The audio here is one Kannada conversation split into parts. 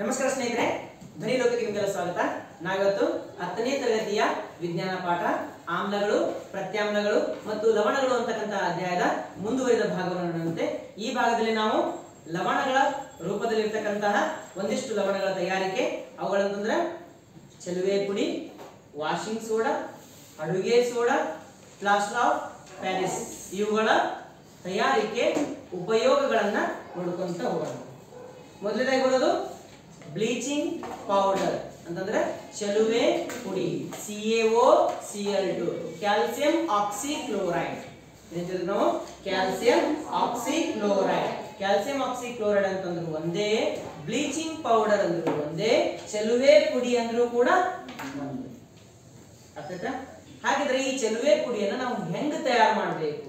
ನಮಸ್ಕಾರ ಸ್ನೇಹಿತರೆ ಧ್ವನಿ ಲೋಕಕ್ಕೆ ನಿಮಗೆಲ್ಲ ಸ್ವಾಗತ ನಾವಿವತ್ತು ಹತ್ತನೇ ತರಗತಿಯ ವಿಜ್ಞಾನ ಪಾಠ ಆಮ್ಲಗಳು ಪ್ರತ್ಯಾಮ್ಲಗಳು ಮತ್ತು ಲವಣಗಳು ಅಂತಕ್ಕಂಥ ಅಧ್ಯಾಯದ ಮುಂದುವರಿದ ಭಾಗವನ್ನು ನೋಡುವಂತೆ ಈ ಭಾಗದಲ್ಲಿ ನಾವು ಲವಣಗಳ ರೂಪದಲ್ಲಿರ್ತಕ್ಕಂತಹ ಒಂದಿಷ್ಟು ಲವಣಗಳ ತಯಾರಿಕೆ ಅವುಗಳಂತಂದ್ರೆ ಚೆಲುವೆ ಪುಡಿ ವಾಷಿಂಗ್ ಸೋಡಾ ಅಡುಗೆ ಸೋಡಾ ಪ್ಲಾಸ್ಟರ್ ಆಫ್ ಪ್ಯಾರಿಸ್ ಇವುಗಳ ತಯಾರಿಕೆ ಉಪಯೋಗಗಳನ್ನ ನೋಡ್ಕೊಂತ ಹೋಗೋಣ ಮೊದಲನೇದಾಗಿ ಬರೋದು ಬ್ಲೀಚಿಂಗ್ ಪೌಡರ್ ಅಂತಂದ್ರೆ ಚೆಲುವೆ ಪುಡಿ C A O C L two calcium oxychloride ಏನಂತಿದ್ರು ನಾವು ಕ್ಯಾಲ್ಸಿಯಂ ಆಕ್ಸಿಕ್ಲೋರೈಡ್ ಕ್ಯಾಲ್ಸಿಯಂ ಆಕ್ಸಿಕ್ಲೋರೈಡ್ ಅಂತಂದ್ರು ಒಂದೇ ಬ್ಲೀಚಿಂಗ್ ಪೌಡರ್ ಅಂದ್ರು ಒಂದೇ ಚೆಲುವೆ ಪುಡಿ ಅಂದ್ರೂ ಕೂಡ ಒಂದೇ ಅರ್ಥ ಆಯ್ತಾ? ಹಾಗಿದ್ರೆ ಈ ಚೆಲುವೆ ಪುಡಿಯನ್ನ ನಾವು ಹೆಂಗ್ ತಯಾರು ಮಾಡಬೇಕು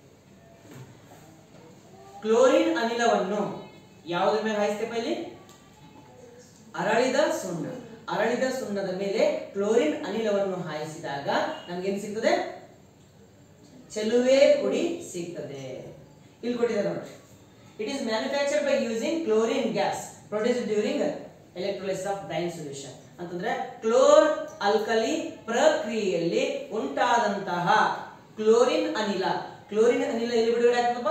ಕ್ಲೋರಿನ್ ಅನಿಲವನ್ನು ಯಾವುದ್ರ ಮೇಲೆ ಹಾಯಿಸ್ತೇಪ ಇಲ್ಲಿ ಅರಳಿದ ಸುಣ್ಣ ಅರಳಿದ ಸುಣ್ಣದ ಮೇಲೆ ಕ್ಲೋರಿನ್ ಅನಿಲವನ್ನು ಹಾಯಿಸಿದಾಗ ನಮ್ಗೇನ್ ಸಿಗ್ತದೆ ಚೆಲುವೆ ಪುಡಿ ಸಿಗ್ತದೆ ಇಲ್ಲಿ ಕೊಟ್ಟಿದ್ದಾರೆ ನೋಡ್ರಿ it is manufactured by using chlorine gas produce during electrolysis of ಡೈನ್ ಸೊಲ್ಯೂಷನ್ ಅಂತಂದ್ರೆ ಕ್ಲೋರ್ ಅಲ್ಕಲಿ ಪ್ರಕ್ರಿಯೆಯಲ್ಲಿ ಉಂಟಾದಂತಹ ಕ್ಲೋರಿನ್ ಅನಿಲ ಕ್ಲೋರಿನ್ ಅನಿಲ ಎಲ್ಲಿ ಬಿಡುಗಡೆ ಆಗ್ತದಪ್ಪ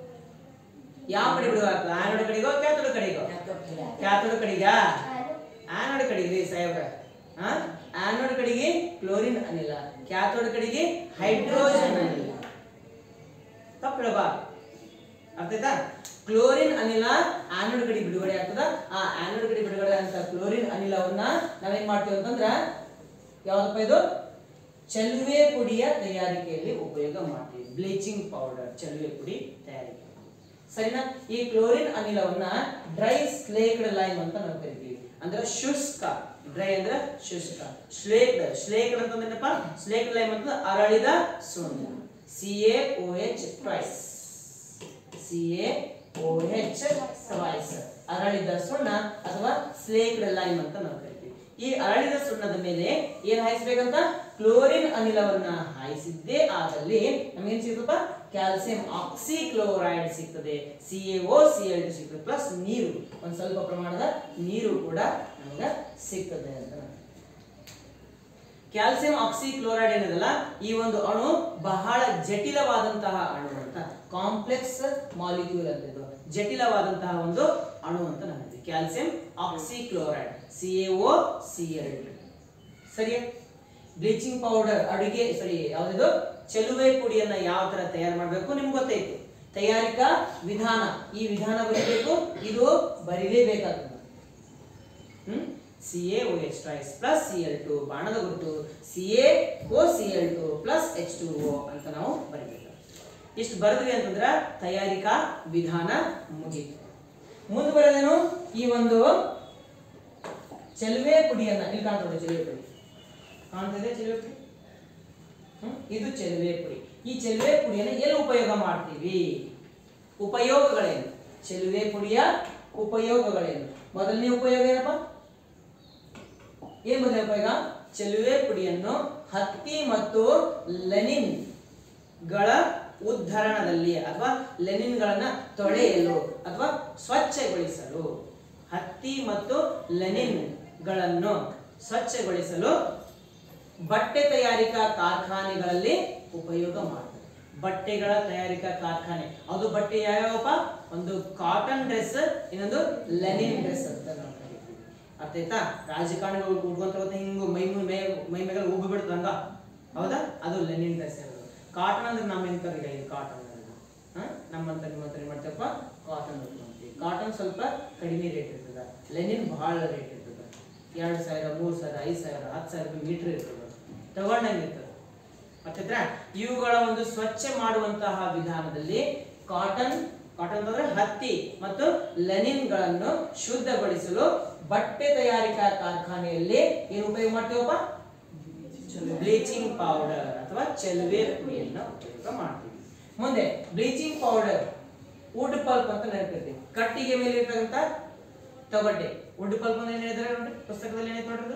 ಯಾವ ಕಡೆ ಬಿಡುಗಡೆ ಆಗ್ತದೆ ಆನೋಡ್ ಕಡೆಗೋ ಕ್ಯಾಥೋಡ್ ಕಡೆಗೋ ಕ್ಯಾಥೋಡ್ ಕಡೆಗಾ ಆನೋಡ್ ಕಡೆಗೆ ರೀ ಸಾಹೇಬ್ರ ಆನೋಡ್ ಕಡೆಗೆ ಕ್ಲೋರಿನ್ ಅನಿಲ ಕ್ಯಾಥೋಡ್ ಕಡೆಗೆ ಹೈಡ್ರೋಜನ್ ಅನಿಲ ತಪ್ಪಿಡಬಾರ್ದು ಅರ್ಥ ಆಯ್ತಾ ಕ್ಲೋರಿನ್ ಅನಿಲ ಆನೋಡ್ ಕಡೆ ಬಿಡುಗಡೆ ಆಗ್ತದ ಆ ಆನೋಡ್ ಕಡೆ ಬಿಡುಗಡೆ ಅಂತ ಕ್ಲೋರಿನ್ ಅನಿಲವನ್ನ ನಾವೇನ್ ಮಾಡ್ತೀವಿ ಅಂತಂದ್ರ ಯಾವ್ದಪ್ಪ ಇದು ಚೆಲುವೆ ಪುಡಿಯ ತಯಾರಿಕೆಯಲ್ಲಿ ಉಪಯೋಗ ಮಾಡ್ತೀವಿ ಬ್ಲೀಚಿಂಗ್ ಪೌಡರ್ ಚೆಲುವೆ ಪುಡಿ ತಯಾರಿಕೆ ಸರಿನಾ ಈ ಕ್ಲೋರಿನ್ ಅನಿಲವನ್ನ ಡ್ರೈ ಸ್ಲೇಕ್ಡ್ ಲೈಮ್ ಅಂತ ನಾವು ಕರಿತೀವಿ ಅಂದ್ರೆ ಶುಷ್ಕ ಡ್ರೈ ಅಂದ್ರೆ ಶುಷ್ಕ ಸ್ಲೇಕ್ಡ್ ಸ್ಲೇಕ್ಡ್ ಅಂತಂದ್ರೇನಪ್ಪ ಸ್ಲೇಕ್ಡ್ ಲೈಮ್ ಅಂತ ಅರಳಿದ ಸುಣ್ಣ C A O H twice C A O H twice ಅರಳಿದ ಸುಣ್ಣ ಅಥವಾ ಸ್ಲೇಕ್ಡ್ ಲೈಮ್ ಅಂತ ನಾವು ಕರಿತೀವಿ ಈ ಅರಳಿದ ಸುಣ್ಣದ ಮೇಲೆ ಏನ್ ಹಾಯಿಸ್ಬೇಕಂತ ಕ್ಲೋರಿನ್ ಅನಿಲವನ್ನ ಹಾಯಿಸಿದ್ದೇ ಆದಲ್ಲಿ ನಮಗೇನ್ ಸಿಗುತ್ತಪ್ಪ ಕ್ಯಾಲ್ಸಿಯಂ ಆಕ್ಸಿಕ್ಲೋರೈಡ್ ಸಿಗ್ತದೆ C A O C L two ಸಿಗ್ತದೆ ಪ್ಲಸ್ ನೀರು ಒಂದ್ ಸ್ವಲ್ಪ ಪ್ರಮಾಣದ ನೀರು ಕೂಡ ನಮಗೆ ಸಿಗ್ತದೆ ಅಂತ ಕ್ಯಾಲ್ಸಿಯಂ ಆಕ್ಸಿಕ್ಲೋರೈಡ್ ಏನದಲ್ಲ ಈ ಒಂದು ಅಣು ಬಹಳ ಜಟಿಲವಾದಂತಹ ಅಣು ಅಂತ ಕಾಂಪ್ಲೆಕ್ಸ್ ಮಾಲಿಕ್ಯೂಲ್ ಅಂತ ಇದು ಜಟಿಲವಾದಂತಹ ಒಂದು ಅಣು ಅಂತ ನಾನು ಹೇಳ್ತೀನಿ calcium oxychloride C A O C L ಸರಿಯಾ ಬ್ಲೀಚಿಂಗ್ ಪೌಡರ್ ಅಡುಗೆ ಸಾರಿ ಯಾವ್ದಿದು ಚೆಲುವೆ ಪುಡಿಯನ್ನ ಯಾವ ತರ ತಯಾರು ಮಾಡಬೇಕು ನಿಮ್ಗೆ ಗೊತ್ತೈತಿ ತಯಾರಿಕಾ ವಿಧಾನ ಈ ವಿಧಾನ ಬರೀಬೇಕು ಇದು ಬರೀಲೇಬೇಕಾಗ್ತದೆ hmm C A O H thrice plus C L two ಬಾಣದ ಗುರುತು C A O C L two plus H two O ಅಂತ ನಾವು ಬರೀಬೇಕು ಇಷ್ಟು ಬರೆದ್ವಿ ಅಂತಂದ್ರ ತಯಾರಿಕಾ ವಿಧಾನ ಮುಗೀತು ಮುಂದೆ ಬರೋದೇನು ಈ ಒಂದು ಚೆಲುವೆ ಪುಡಿಯನ್ನ ಇಲ್ಲಿ ಕಾಣ್ತದೆ ಚೆಲುವೆ ಪುಡಿ ಕಾಣ್ತಿದೆ ಚೆಲುವೆ ಪುಡಿ ಹ್ಮ್? ಇದು ಚೆಲುವೆ ಪುಡಿ ಈ ಚೆಲುವೆ ಪುಡಿಯನ್ನು ಎಲ್ಲಿ ಉಪಯೋಗ ಮಾಡ್ತೀವಿ ಉಪಯೋಗಗಳೇನು ಚೆಲುವೆ ಪುಡಿಯ ಉಪಯೋಗಗಳೇನು ಮೊದಲನೇ ಉಪಯೋಗ ಏನಪ್ಪ ಏನ್ ಮೊದಲನೇ ಉಪಯೋಗ ಚೆಲುವೆ ಪುಡಿಯನ್ನು ಹತ್ತಿ ಮತ್ತು ಲೆನಿನ್ ಗಳ ಉದ್ಧರಣದಲ್ಲಿ ಅಥವಾ ಲೆನಿನ್ಗಳನ್ನ ತೊಳೆಯಲು ಅಥವಾ ಸ್ವಚ್ಛಗೊಳಿಸಲು ಹತ್ತಿ ಮತ್ತು ಲೆನಿನ್ ಗಳನ್ನು ಸ್ವಚ್ಛಗೊಳಿಸಲು ಬಟ್ಟೆ ತಯಾರಿಕಾ ಕಾರ್ಖಾನೆಗಳಲ್ಲಿ ಉಪಯೋಗ ಮಾಡ್ತಾರೆ ಬಟ್ಟೆಗಳ ತಯಾರಿಕಾ ಕಾರ್ಖಾನೆ ಅದು ಬಟ್ಟೆ ಯಾವ್ಯಾವಪ್ಪ ಒಂದು ಕಾಟನ್ ಡ್ರೆಸ್ ಇನ್ನೊಂದು ಲೆನಿನ್ ಡ್ರೆಸ್ ಅಂತ ನಾವು ಕರಿತೀವಿ ಅರ್ಥ ಆಯ್ತಾ ರಾಜಕಾರಣಿಗಳು ಉಟ್ಕೊಂತ ಹೋದ್ರೆ ಹಿಂಗು ಮೈ ಮೈ ಮೈ ಮೈ ಮೇಲೆ ಉಬ್ಬಿ ಬಿಡ್ತದ ಹಂಗ ಹೌದಾ ಅದು ಲೆನಿನ್ ಡ್ರೆಸ್ ಇರೋದು ಕಾಟನ್ ಅಂದ್ರೆ ನಮ್ಮ ಎಂತವ್ರಿಗೆ ಇದು ಕಾಟನ್ ನಮ್ಮಂತ ನಿಮ್ಮಂತ ಏನ್ ಮಾಡ್ತೀವಪ್ಪ ಕಾಟನ್ ಉಟ್ಕೊಂತೀವಿ ಕಾಟನ್ ಸ್ವಲ್ಪ ಕಡಿಮೆ ರೇಟ್ ಇರ್ತದ ಲೆನಿನ್ ಬಹಳ ರೇಟ್ ಇರ್ತದ ಎರಡು ಸಾವಿರ ಮೂರು ಸಾವಿರ ಐದು ಸಾವಿರ ಹತ್ತು ಸಾವಿರ ರೂಪಾಯಿ ಮೀಟರ್ ಇರ್ತದೆ ತಗೊಂಡಂಗೆ ಇರ್ತದೆ ಮತ್ತಿದ್ರ ಇವುಗಳ ಒಂದು ಸ್ವಚ್ಛ ಮಾಡುವಂತಹ ವಿಧಾನದಲ್ಲಿ ಕಾಟನ್ ಕಾಟನ್ ಅಂತಂದ್ರೆ ಹತ್ತಿ ಮತ್ತು ಲೆನಿನ್ ಗಳನ್ನು ಶುದ್ಧಗೊಳಿಸಲು ಬಟ್ಟೆ ತಯಾರಿಕಾ ಕಾರ್ಖಾನೆಯಲ್ಲಿ ಏನು ಉಪಯೋಗ ಮಾಡ್ತೀವಪ್ಪ ಬ್ಲೀಚಿಂಗ್ ಪೌಡರ್ ಅಥವಾ ಚೆಲುವೆ ಪುಡಿಯನ್ನು ಉಪಯೋಗ ಮಾಡ್ತೀವಿ ಮುಂದೆ ಬ್ಲೀಚಿಂಗ್ ಪೌಡರ್ ವುಡ್ ಪಲ್ಪ್ ಅಂತ ನೆನಪಿರ್ತೀವಿ ಕಟ್ಟಿಗೆ ಮೇಲೆ ಇರ್ತಕ್ಕಂಥ ತೊಗಟೆ ವುಡ್ ಪಲ್ಪ್ ಅಂದ್ರೆ ಏನ್ ಹೇಳಿದಾರೆ ನೋಡಿ ಪುಸ್ತಕದಲ್ಲಿ ಏನೈತೆ ನೋಡ್ರಿ ಇದು?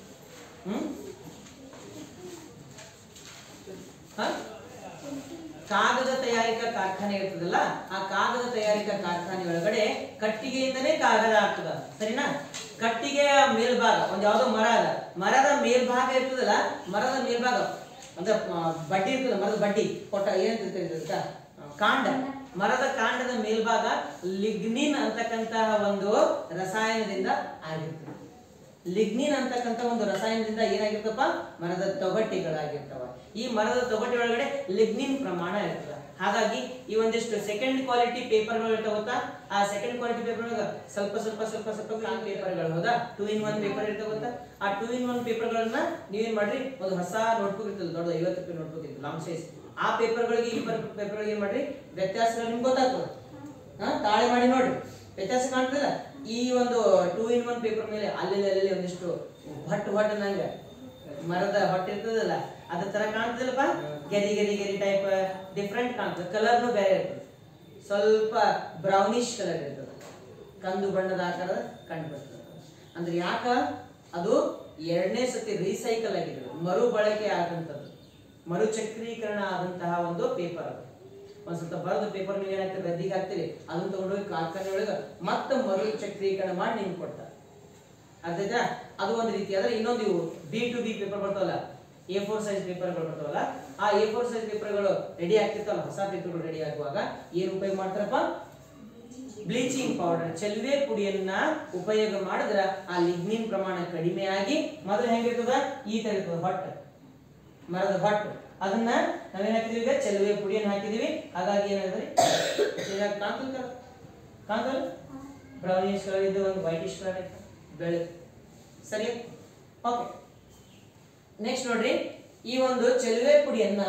ಹ್ಮ್ ಹ? ಕಾಗದ ತಯಾರಿಕಾ ಕಾರ್ಖಾನೆ ಇರ್ತದಲ್ಲ ಆ ಕಾಗದ ತಯಾರಿಕಾ ಕಾರ್ಖಾನೆ ಒಳಗಡೆ ಕಟ್ಟಿಗೆಯಿಂದನೇ ಕಾಗದ ಆಗ್ತದ ಸರಿನಾ ಕಟ್ಟಿಗೆಯ ಮೇಲ್ಭಾಗ ಒಂದ್ ಯಾವ್ದೋ ಮರ ಅದ ಮರದ ಮೇಲ್ಭಾಗ ಇರ್ತದಲ್ಲ ಮರದ ಮೇಲ್ಭಾಗ ಅಂದ್ರೆ ಆ, ಬಡ್ಡಿ ಇರ್ತದ ಮರದ ಬಡ್ಡಿ ಕೊಟ್ಟ ಏನ್ ಇದಕ್ಕ ಕಾಂಡ ಮರದ ಕಾಂಡದ ಮೇಲ್ಭಾಗ ಲಿಗ್ನಿನ್ ಅಂತಕ್ಕಂತಹ ಒಂದು ರಸಾಯನದಿಂದ ಆಗಿರ್ತದೆ ಲಿಗ್ನಿನ್ ಅಂತಕ್ಕಂಥ ಒಂದು ರಸಾಯನದಿಂದ ಏನಾಗಿರ್ತಪ್ಪ ಮರದ ತೊಗಟೆಗಳಾಗಿರ್ತವ ಈ ಮರದ ತೊಗಟೆ ಒಳಗಡೆ ಲಿಗ್ನಿನ್ ಪ್ರಮಾಣ ಇರ್ತದೆ ಹಾಗಾಗಿ ಈ ಒಂದಿಷ್ಟು ಸೆಕೆಂಡ್ ಕ್ವಾಲಿಟಿ ಪೇಪರ್ಗಳು ಇರ್ತಾವ ಗೊತ್ತಾ ಆ ಸೆಕೆಂಡ್ ಕ್ವಾಲಿಟಿ ಪೇಪರ್ ಒಳಗ ಸ್ವಲ್ಪ ಸ್ವಲ್ಪ ಸ್ವಲ್ಪ ಸ್ವಲ್ಪ ಲಾಂಗ್ ಪೇಪರ್ಗಳು ಹೌದಾ ಟೂ ಇನ್ ಒನ್ ಪೇಪರ್ ಇರ್ತಾವ ಗೊತ್ತಾ ಆ ಟೂ ಇನ್ ಒನ್ ಪೇಪರ್ಗಳನ್ನ ನೀವೇನ್ ಮಾಡ್ರಿ ಒಂದು ಹೊಸ ನೋಟ್ಬುಕ್ ಇರ್ತದೆ ದೊಡ್ಡ ಐವತ್ತು ರೂಪಾಯಿ ನೋಟ್ಬುಕ್ ಇರ್ತದೆ ಲಾಂಗ್ ಸೈಜ್ ಆ ಪೇಪರ್ಗಳಿಗೆ ಈ ಪೇಪರ್ಗಳಿಗೆ ಏನ್ ಮಾಡ್ರಿ ವ್ಯತ್ಯಾಸಗಳು ನಿಮ್ಗೆ ಗೊತ್ತಾಗ್ತದೆ ಹಾ ತಾಳೆ ಮಾಡಿ ನೋಡ್ರಿ ವ್ಯತ್ಯಾಸ ಕಾಣ್ತದ ಈ ಒಂದು ಟೂ ಇನ್ ಒನ್ ಪೇಪರ್ ಮೇಲೆ ಅಲ್ಲಿ ಅಲ್ಲಿ ಒಂದಿಷ್ಟು ಹೊಟ್ಟು ಹೊಟ್ಟು ನಂಗೆ ಮರದ ಹೊಟ್ಟೆ ಇರ್ತದಲ್ಲ ಅದ್ರ ತರ ಕಾಣ್ತದಲ್ಲಪ್ಪ ಗೆರಿ ಗೆರಿ ಗೆರಿ ಟೈಪ್ ಡಿಫ್ರೆಂಟ್ ಕಾಣ್ತದೆ ಕಲರ್ನು ಬೇರೆ ಇರ್ತದೆ ಸ್ವಲ್ಪ ಬ್ರೌನಿಶ್ ಕಲರ್ ಇರ್ತದೆ ಕಂದು ಬಣ್ಣದ ಆಕಾರದ ಕಂಡು ಬರ್ತದೆ ಅಂದ್ರೆ ಯಾಕ ಅದು ಎರಡನೇ ಸತಿ ರೀಸೈಕಲ್ ಆಗಿದೆ ಮರು ಬಳಕೆ ಆದಂಥದ್ದು ಮರುಚಕ್ರೀಕರಣ ಆದಂತಹ ಒಂದು ಪೇಪರ್ ಅದು ಒಂದ್ ಸ್ವಲ್ಪ ಬರೆದು ಪೇಪರ್ ಮೇಲೆ ಏನಾಗ್ತದೆ ರದ್ದಿಗೆ ಹಾಕ್ತೀರಿ ಅದನ್ನ ತಗೊಂಡೋಗಿ ಕಾರ್ಖಾನೆ ಒಳಗೆ ಮತ್ತೆ ಮರುಚಕ್ರೀಕರಣ ಮಾಡಿ ನಿಮ್ಗೆ ಕೊಡ್ತಾರೆ ಅರ್ಥಾಯ್ತಾ ಅದು ಒಂದು ರೀತಿ ಆದ್ರೆ ಇನ್ನೊಂದು ಇವು ಬಿ ಟು ಬಿ ಪೇಪರ್ ಬರ್ತಾವಲ್ಲ ಎ ಫೋರ್ ಸೈಜ್ ಪೇಪರ್ಗಳು ಬರ್ತಾವಲ್ಲ ಆ ಎ ಫೋರ್ ಸೈಜ್ ಪೇಪರ್ಗಳು ರೆಡಿ ಆಗ್ತಿರ್ತಾವಲ್ಲ ಹೊಸ ಪೇಪರ್ಗಳು ರೆಡಿ ಆಗುವಾಗ ಏನ್ ಉಪಯೋಗ ಮಾಡ್ತಾರಪ್ಪ ಬ್ಲೀಚಿಂಗ್ ಪೌಡರ್ ಚೆಲುವೆ ಪುಡಿಯನ್ನ ಉಪಯೋಗ ಮಾಡಿದ್ರ ಆ ಲಿಗ್ನಿನ್ ಪ್ರಮಾಣ ಕಡಿಮೆ ಆಗಿ ಮೊದಲು ಹೆಂಗಿರ್ತದ ಈ ತರ ಇರ್ತದ ಹೊಟ್ಟು ಮರದ ಹೊಟ್ಟು ಅದನ್ನ ನಾವೇನ್ ಹಾಕಿದೀವಿ ಈಗ ಚೆಲುವೆ ಪುಡಿಯನ್ನು ಹಾಕಿದೀವಿ ಹಾಗಾಗಿ ಏನಾದ್ರೆ ಕಾಂತಲ್ ಕಾಂತಲ್ ಬ್ರೌನಿಶ್ ಕಲರ್ ಇದ್ದು ಒಂದು ವೈಟಿಶ್ ಕಲರ್ ಐತೆ ಬೆಳೆ ಸರಿ ಓಕೆ ನೆಕ್ಸ್ಟ್ ನೋಡ್ರಿ ಈ ಒಂದು ಚೆಲುವೆ ಪುಡಿಯನ್ನ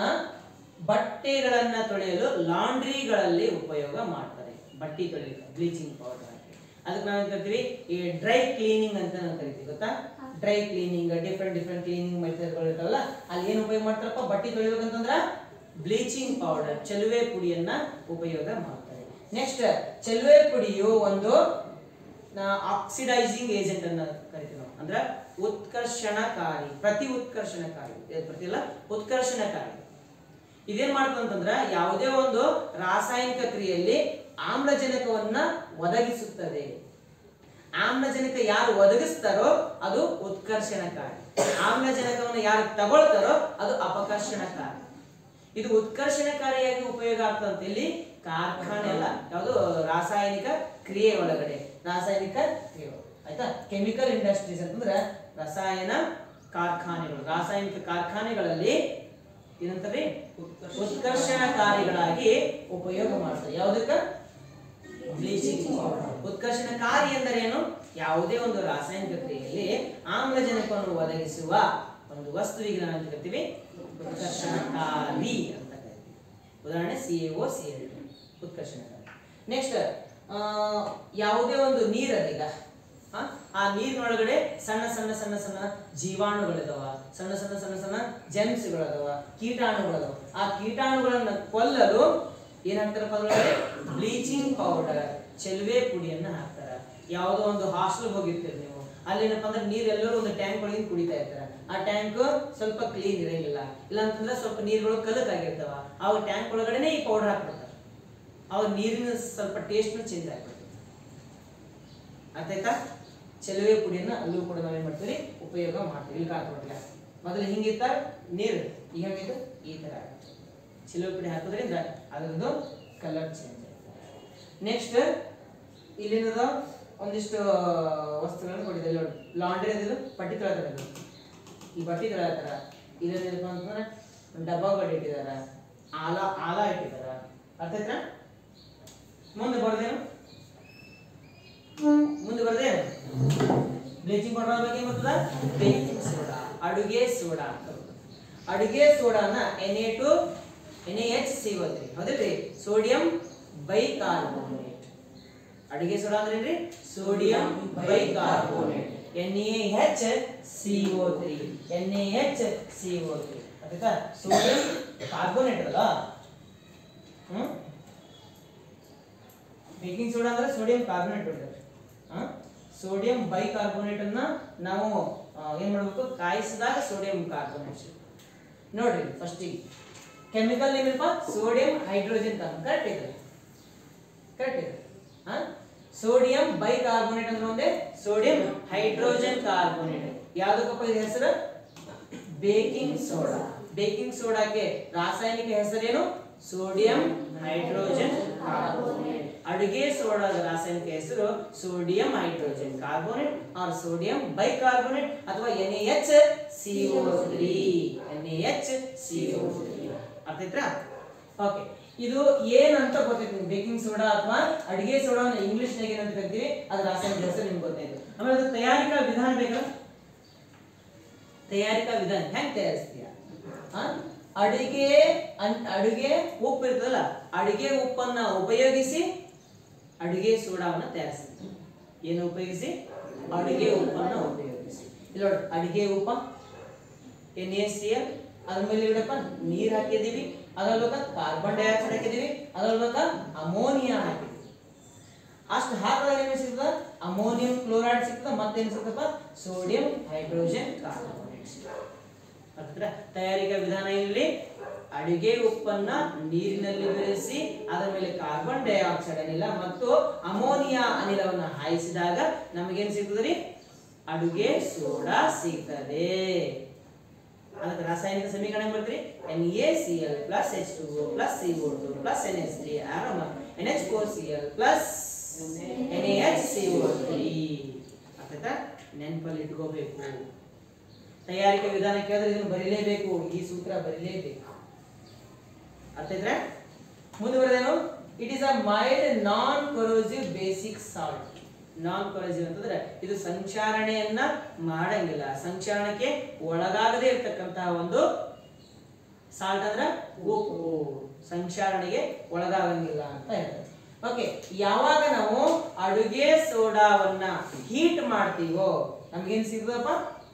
ಬಟ್ಟೆಗಳನ್ನ ತೊಳೆಯಲು ಲಾಂಡ್ರಿಗಳಲ್ಲಿ ಉಪಯೋಗ ಮಾಡ್ತಾರೆ ಬಟ್ಟೆ ತೊಳೆಯಲಿಕ್ಕೆ ಬ್ಲೀಚಿಂಗ್ ಪೌಡರ್ ಹಾಕಿ ಅದಕ್ಕೆ ನಾವು ಕರಿತೀವಿ ಈ ಡ್ರೈ ಕ್ಲೀನಿಂಗ್ ಅಂತ ನಾವು ಕರಿತೀವಿ ಗೊತ್ತಾ dry cleaning different different cleaning ಮೆಥಡ್ಗಳು ಇರ್ತಾವಲ್ಲ ಅಲ್ಲಿ ಏನು ಉಪಯೋಗ ಮಾಡ್ತಾರಪ್ಪ ಬಟ್ಟೆ ತೊಳಿಬೇಕಂತಂದ್ರ ಬ್ಲೀಚಿಂಗ್ ಪೌಡರ್ ಚೆಲುವೆ ಪುಡಿಯನ್ನ ಉಪಯೋಗ ಮಾಡ್ತಾರೆ ನೆಕ್ಸ್ಟ್ ಚೆಲುವೆ ಪುಡಿಯು ಒಂದು ಆಕ್ಸಿಡೈಸಿಂಗ್ ಏಜೆಂಟ್ ಅನ್ನ ಕರಿತೀವಿ ನಾವು ಅಂದ್ರೆ ಉತ್ಕರ್ಷಣಕಾರಿ ಪ್ರತಿ ಉತ್ಕರ್ಷಣಕಾರಿ ಏ, ಪ್ರತಿ ಅಲ್ಲ ಉತ್ಕರ್ಷಣಕಾರಿ ಇದೇನ್ ಮಾಡ್ತಂತಂದ್ರ ಯಾವುದೇ ಒಂದು ರಾಸಾಯನಿಕ ಕ್ರಿಯೆಯಲ್ಲಿ ಆಮ್ಲಜನಕವನ್ನ ಒದಗಿಸುತ್ತದೆ ಆಮ್ಲಜನಕ ಯಾರು ಒದಗಿಸ್ತಾರೋ ಅದು ಉತ್ಕರ್ಷಣಕಾರಿ ಆಮ್ಲಜನಕವನ್ನು ಯಾರು ತಗೊಳ್ತಾರೋ ಅದು ಅಪಕರ್ಷಣಕಾರಿ ಇದು ಉತ್ಕರ್ಷಣಕಾರಿಯಾಗಿ ಉಪಯೋಗ ಆಗ್ತದಂತೆ ಇಲ್ಲಿ ಕಾರ್ಖಾನೆ ಅಲ್ಲ ಯಾವುದು ರಾಸಾಯನಿಕ ಕ್ರಿಯೆ ಒಳಗಡೆ ರಾಸಾಯನಿಕ ಕ್ರಿಯೆ ಒಳಗಡೆ. ಆಯ್ತಾ ಕೆಮಿಕಲ್ ಇಂಡಸ್ಟ್ರೀಸ್ ಅಂತಂದ್ರೆ ರಸಾಯನ ಕಾರ್ಖಾನೆಗಳು ರಾಸಾಯನಿಕ ಕಾರ್ಖಾನೆಗಳಲ್ಲಿ ಏನಂತಾರೆ ಉತ್ಕರ್ಷಣಕಾರಿಗಳಾಗಿ ಉಪಯೋಗ ಮಾಡ್ತಾರೆ ಯಾವುದಕ್ಕ ಬ್ಲೀಚಿಂಗ್ ಉತ್ಕರ್ಷಣಕಾರಿ ಎಂದರೇನು ಯಾವುದೇ ಒಂದು ರಾಸಾಯನಿಕ ಕ್ರಿಯೆಯಲ್ಲಿ ಆಮ್ಲಜನಕವನ್ನು ಒದಗಿಸುವ ಒಂದು ವಸ್ತುವಿಗೆ ನಾವು ಅಂತ ಕರಿತೀವಿ ಉತ್ಕರ್ಷಣಕಾರಿ ಅಂತ ಕರಿತೀವಿ ಉದಾಹರಣೆ C A O C L ಉತ್ಕರ್ಷಣಕಾರಿ ನೆಕ್ಸ್ಟ್ ಯಾವುದೇ ಒಂದು ನೀರದೀಗ ಆ, ಆ ನೀರಿನೊಳಗಡೆ ಸಣ್ಣ ಸಣ್ಣ ಸಣ್ಣ ಸಣ್ಣ ಜೀವಾಣುಗಳಿದಾವ ಸಣ್ಣ ಸಣ್ಣ ಸಣ್ಣ ಸಣ್ಣ ಜೆಮ್ಸ್ಗಳದಾವ ಕೀಟಾಣುಗಳದಾವ ಆ ಕೀಟಾಣುಗಳನ್ನ ಕೊಲ್ಲಲು ಏನಾಗ್ತಾರಪ್ಪ ಅದ್ರೊಳಗಡೆ ಬ್ಲೀಚಿಂಗ್ ಪೌಡರ್ ಚೆಲುವೆ ಪುಡಿಯನ್ನ ಹಾಕ್ತಾರ ಯಾವುದೋ ಒಂದು ಹಾಸ್ಟೆಲ್ ಹೋಗಿರ್ತೀರಿ ನೀವು ಅಲ್ಲೇನಪ್ಪ ಅಂದ್ರೆ ನೀರ್ ಎಲ್ಲರೂ ಒಂದು ಟ್ಯಾಂಕ್ ಒಳಗಿಂದ ಕುಡಿತಾ ಇರ್ತಾರ ಆ ಟ್ಯಾಂಕ್ ಸ್ವಲ್ಪ ಕ್ಲೀನ್ ಇರಂಗಿಲ್ಲ ಇಲ್ಲ ಅಂತಂದ್ರೆ ಸ್ವಲ್ಪ ನೀರುಗಳು ಕಲಕಾಗಿರ್ತಾವ ಆ ಟ್ಯಾಂಕ್ ಒಳಗಡೆನೆ ಈ ಪೌಡರ್ ಹಾಕ್ಬಿಡ್ತಾರೆ ಅವಾಗ ನೀರಿನ ಸ್ವಲ್ಪ ಟೇಸ್ಟ್ನು ಚೇಂಜ್ ಆಗ್ಬಿಡ್ತದೆ ಅರ್ಥ ಆಯ್ತಾ ಚೆಲುವೆ ಪುಡಿಯನ್ನ ಅಲ್ಲೂ ಕೂಡ ನಾವೇನ್ ಮಾಡ್ತೀವಿ ಉಪಯೋಗ ಮಾಡ್ತೀವಿ ಇಲ್ಲಿ ಕಾತ್ಬಿಟ್ಲ ಮೊದಲು ಹಿಂಗಿತ್ತ ನೀರು ಈಗ ಹೆಂಗಿತ್ತು ಈ ತರ ಆಗುತ್ತೆ ಚೆಲುವೆ ಪುಡಿ ಹಾಕೋದ್ರಿಂದ ಅದರದ್ದು ಕಲರ್ ಚೇಂಜ್ ನೆಕ್ಸ್ಟ್ ಇಲ್ಲಿಂದ ಒಂದಿಷ್ಟು ವಸ್ತುಗಳನ್ನು ಕೊಟ್ಟಿದ್ದಾರೆ ನೋಡಿ ಲಾಂಡ್ರಿ ಅದಿದು ಪಟ್ಟಿ ತೊಳೆತಾರೆ ಇದು ಈ ಬಟ್ಟೆ ತೊಳೆಯತ್ತಾರ ಇದೇನಪ್ಪ ಅಂತಂದ್ರೆ ಡಬ್ಬಗಳು ಇಟ್ಟಿದಾರ ಆಲ ಆಲ ಇಟ್ಟಿದಾರ ಅರ್ಥ ಆಯ್ತಾ ಮುಂದೆ ಬರ್ದೇನು ಮುಂದೆ ಬರ್ದೆ ಬ್ಲೀಚಿಂಗ್ ಪೌಡರ್ ಬಗ್ಗೆ ಗೊತ್ತದ ಬೇಕಿಂಗ್ ಸೋಡಾ ಅಡುಗೆ ಸೋಡಾ ಅಂತ ಬರ್ತದೆ. ಅಡುಗೆ ಸೋಡಾನ N A two N A H C O three ಹೌದಿಲ್ರಿ ಸೋಡಿಯಂ ಬೈಕಾರ್ಬೋನೇಟ್ ಅಡುಗೆ ಸೋಡಾ ಅಂದ್ರೆ ಏನ್ರಿ sodium bicarbonate N A H C O three N A H C O three ಆಯ್ತಾ ಸೋಡಿಯಂ ಕಾರ್ಬೋನೇಟ್ ಅಲ್ಲ ಹ್ಮ್ ಬೇಕಿಂಗ್ ಸೋಡಾ ಅಂದ್ರೆ ಸೋಡಿಯಂ ಕಾರ್ಬೋನೇಟ್ ಬಿಡ್ತಾರೆ ಸೋಡಿಯಂ ಬೈಕಾರ್ಬೋನೇಟ್ ಅನ್ನ ನಾವು ಆ, ಏನ್ ಮಾಡ್ಬೇಕು ಕಾಯಿಸಿದಾಗ ಸೋಡಿಯಂ ಕಾರ್ಬೋನೇಟ್ ನೋಡ್ರಿ ಫಸ್ಟಿಗೆ ಕೆಮಿಕಲ್ ನೇಮ್ ಏನಪ್ಪ ಸೋಡಿಯಂ ಹೈಡ್ರೋಜನ್ ಕರೆಕ್ಟ್ ಇದೆ ಕರೆಕ್ಟ್ ಇದೆ ಹಾ ಸೋಡಿಯಂ ಬೈಕಾರ್ಬೋನೇಟ್ ಅಂದ್ರೆ ಒಂದೇ ಸೋಡಿಯಂ ಹೈಡ್ರೋಜನ್ ಕಾರ್ಬೋನೇಟ್ ಯಾವ್ದಕ್ಕಪ್ಪ ಇದು ಹೆಸರು ಬೇಕಿಂಗ್ ಸೋಡಾ ಬೇಕಿಂಗ್ ಸೋಡಾಕ್ಕೆ ರಾಸಾಯನಿಕ ಹೆಸರೇನು ಸೋಡಿಯಂ ಹೈಡ್ರೋಜನ್ ಕಾರ್ಬೋನೇಟ್ ಅಡುಗೆ ಸೋಡಾದ ರಾಸಾಯನಿಕ ಹೆಸರು sodium hydrogen carbonate or sodium bicarbonate ಅಥವಾ H C O three H C O ಅರ್ಥ ಆಯ್ತಾ ಓಕೆ ಇದು ಏನಂತ ಗೊತ್ತೈತಿ ನಿಮ್ಗೆ ಬೇಕಿಂಗ್ ಸೋಡಾ ಅಥವಾ ಅಡಿಗೆ ಸೋಡಾ ಇಂಗ್ಲಿಷ್ ನಾಗ ಏನಂತ ಕರಿತೀವಿ ಅದ್ರ ರಾಸಾಯನಿಕ ಹೆಸರು ನಿಮ್ಗೆ ಗೊತ್ತಾಯ್ತು ಆಮೇಲೆ ಅದು ತಯಾರಿಕಾ ವಿಧಾನ ಬೇಕಲ್ಲ ತಯಾರಿಕಾ ವಿಧಾನ ಹೆಂಗ್ ತಯಾರಿಸ್ತೀಯ ಆ? ಅಡಿಗೆ ಅನ್- ಅಡುಗೆ ಉಪ್ಪು ಇರ್ತದಲ್ಲ ಅಡಿಗೆ ಉಪ್ಪನ್ನ ಉಪಯೋಗಿಸಿ ಅಡುಗೆ ಸೋಡಾವನ್ನ ತಯಾರಿಸ್ತೀವಿ ಏನು ಉಪಯೋಗಿಸಿ ಅಡುಗೆ ಉಪ್ಪನ್ನ ಉಪಯೋಗಿಸಿ ಇಲ್ಲ ನೋಡಿ ಅಡಿಗೆ ಉಪ್ಪ ಎನ್ ಎ ಸಿ ಎಲ್ ಅದ್ರ ಮೇಲೆ ಇಡಪ್ಪ ನೀರ್ ಹಾಕಿದೀವಿ ಅದ್ರೊಳಗ ಕಾರ್ಬನ್ ಡೈಆಕ್ಸೈಡ್ ಹಾಕಿದೀವಿ ಅದ್ರೊಳಗ ಅಮೋನಿಯಾ ಹಾಕಿದೀವಿ ಅಷ್ಟು ಹಾಕಿದಾಗ ಏನ್ ಸಿಗ್ತದ ಅಮೋನಿಯಂ ಕ್ಲೋರೈಡ್ ಸಿಗ್ತದ ಮತ್ತೇನ್ ಸಿಗ್ತದಪ್ಪ ಸೋಡಿಯಂ ಹೈಡ್ರೋಜನ್ ಕಾರ್ಬೋನೇಟ್ ಅದ್ರ ತಯಾರಿಕಾ ವಿಧಾನ ಇಲ್ಲಿ ಅಡಿಗೆ ಉಪ್ಪನ್ನ ನೀರಿನಲ್ಲಿ ಬೆರೆಸಿ ಅದರ ಮೇಲೆ ಕಾರ್ಬನ್ ಡೈಆಕ್ಸೈಡ್ ಅನಿಲ ಮತ್ತು ಅಮೋನಿಯಾ ಅನಿಲವನ್ನ ಹಾಯಿಸಿದಾಗ ನಮಗೇನ್ ಸಿಗ್ತದ್ರಿ ಅಡುಗೆ ಸೋಡಾ ಸಿಗ್ತದೆ ಅದಕ್ಕೆ ರಾಸಾಯನಿಕ ಸಮೀಕರಣ ಬರ್ತೀರಿ N A C L plus H two plus C O two plus N S three ಆರಮ N H four C L plus N A H C O three ಅರ್ಥಾಯ್ತಾ ನೆನಪಲ್ಲಿ ಇಟ್ಕೋಬೇಕು ತಯಾರಿಕೆ ವಿಧಾನ ಕೇಳಿದ್ರೆ ಇದನ್ನು ಬರೀಲೇಬೇಕು ಈ ಸೂತ್ರ ಬರೀಲೇಬೇಕು ಅರ್ಥ ಇದ್ರೆ ಮುಂದುವರೆದೇನು it is a mild non corrosive basic salt non corrosive ಅಂತಂದ್ರೆ ಇದು ಸಂಚಾರಣೆಯನ್ನ ಮಾಡಂಗಿಲ್ಲ ಸಂಚಾರಣಕ್ಕೆ ಒಳಗಾಗದೇ ಇರ್ತಕ್ಕಂತಹ ಒಂದು ಸಾಲ್ಟ್ ಅಂದ್ರೆ ಉಪ್ಪು ಸಂಚಾರಣೆಗೆ ಒಳಗಾಗಂಗಿಲ್ಲ ಅಂತ ಹೇಳ್ತಾರೆ ಓಕೆ ಯಾವಾಗ ನಾವು ಅಡುಗೆ ಸೋಡಾವನ್ನ ಹೀಟ್ ಮಾಡ್ತೀವೋ ನಮ್ಗೇನ್ ಸಿಗ್ತದಪ್ಪ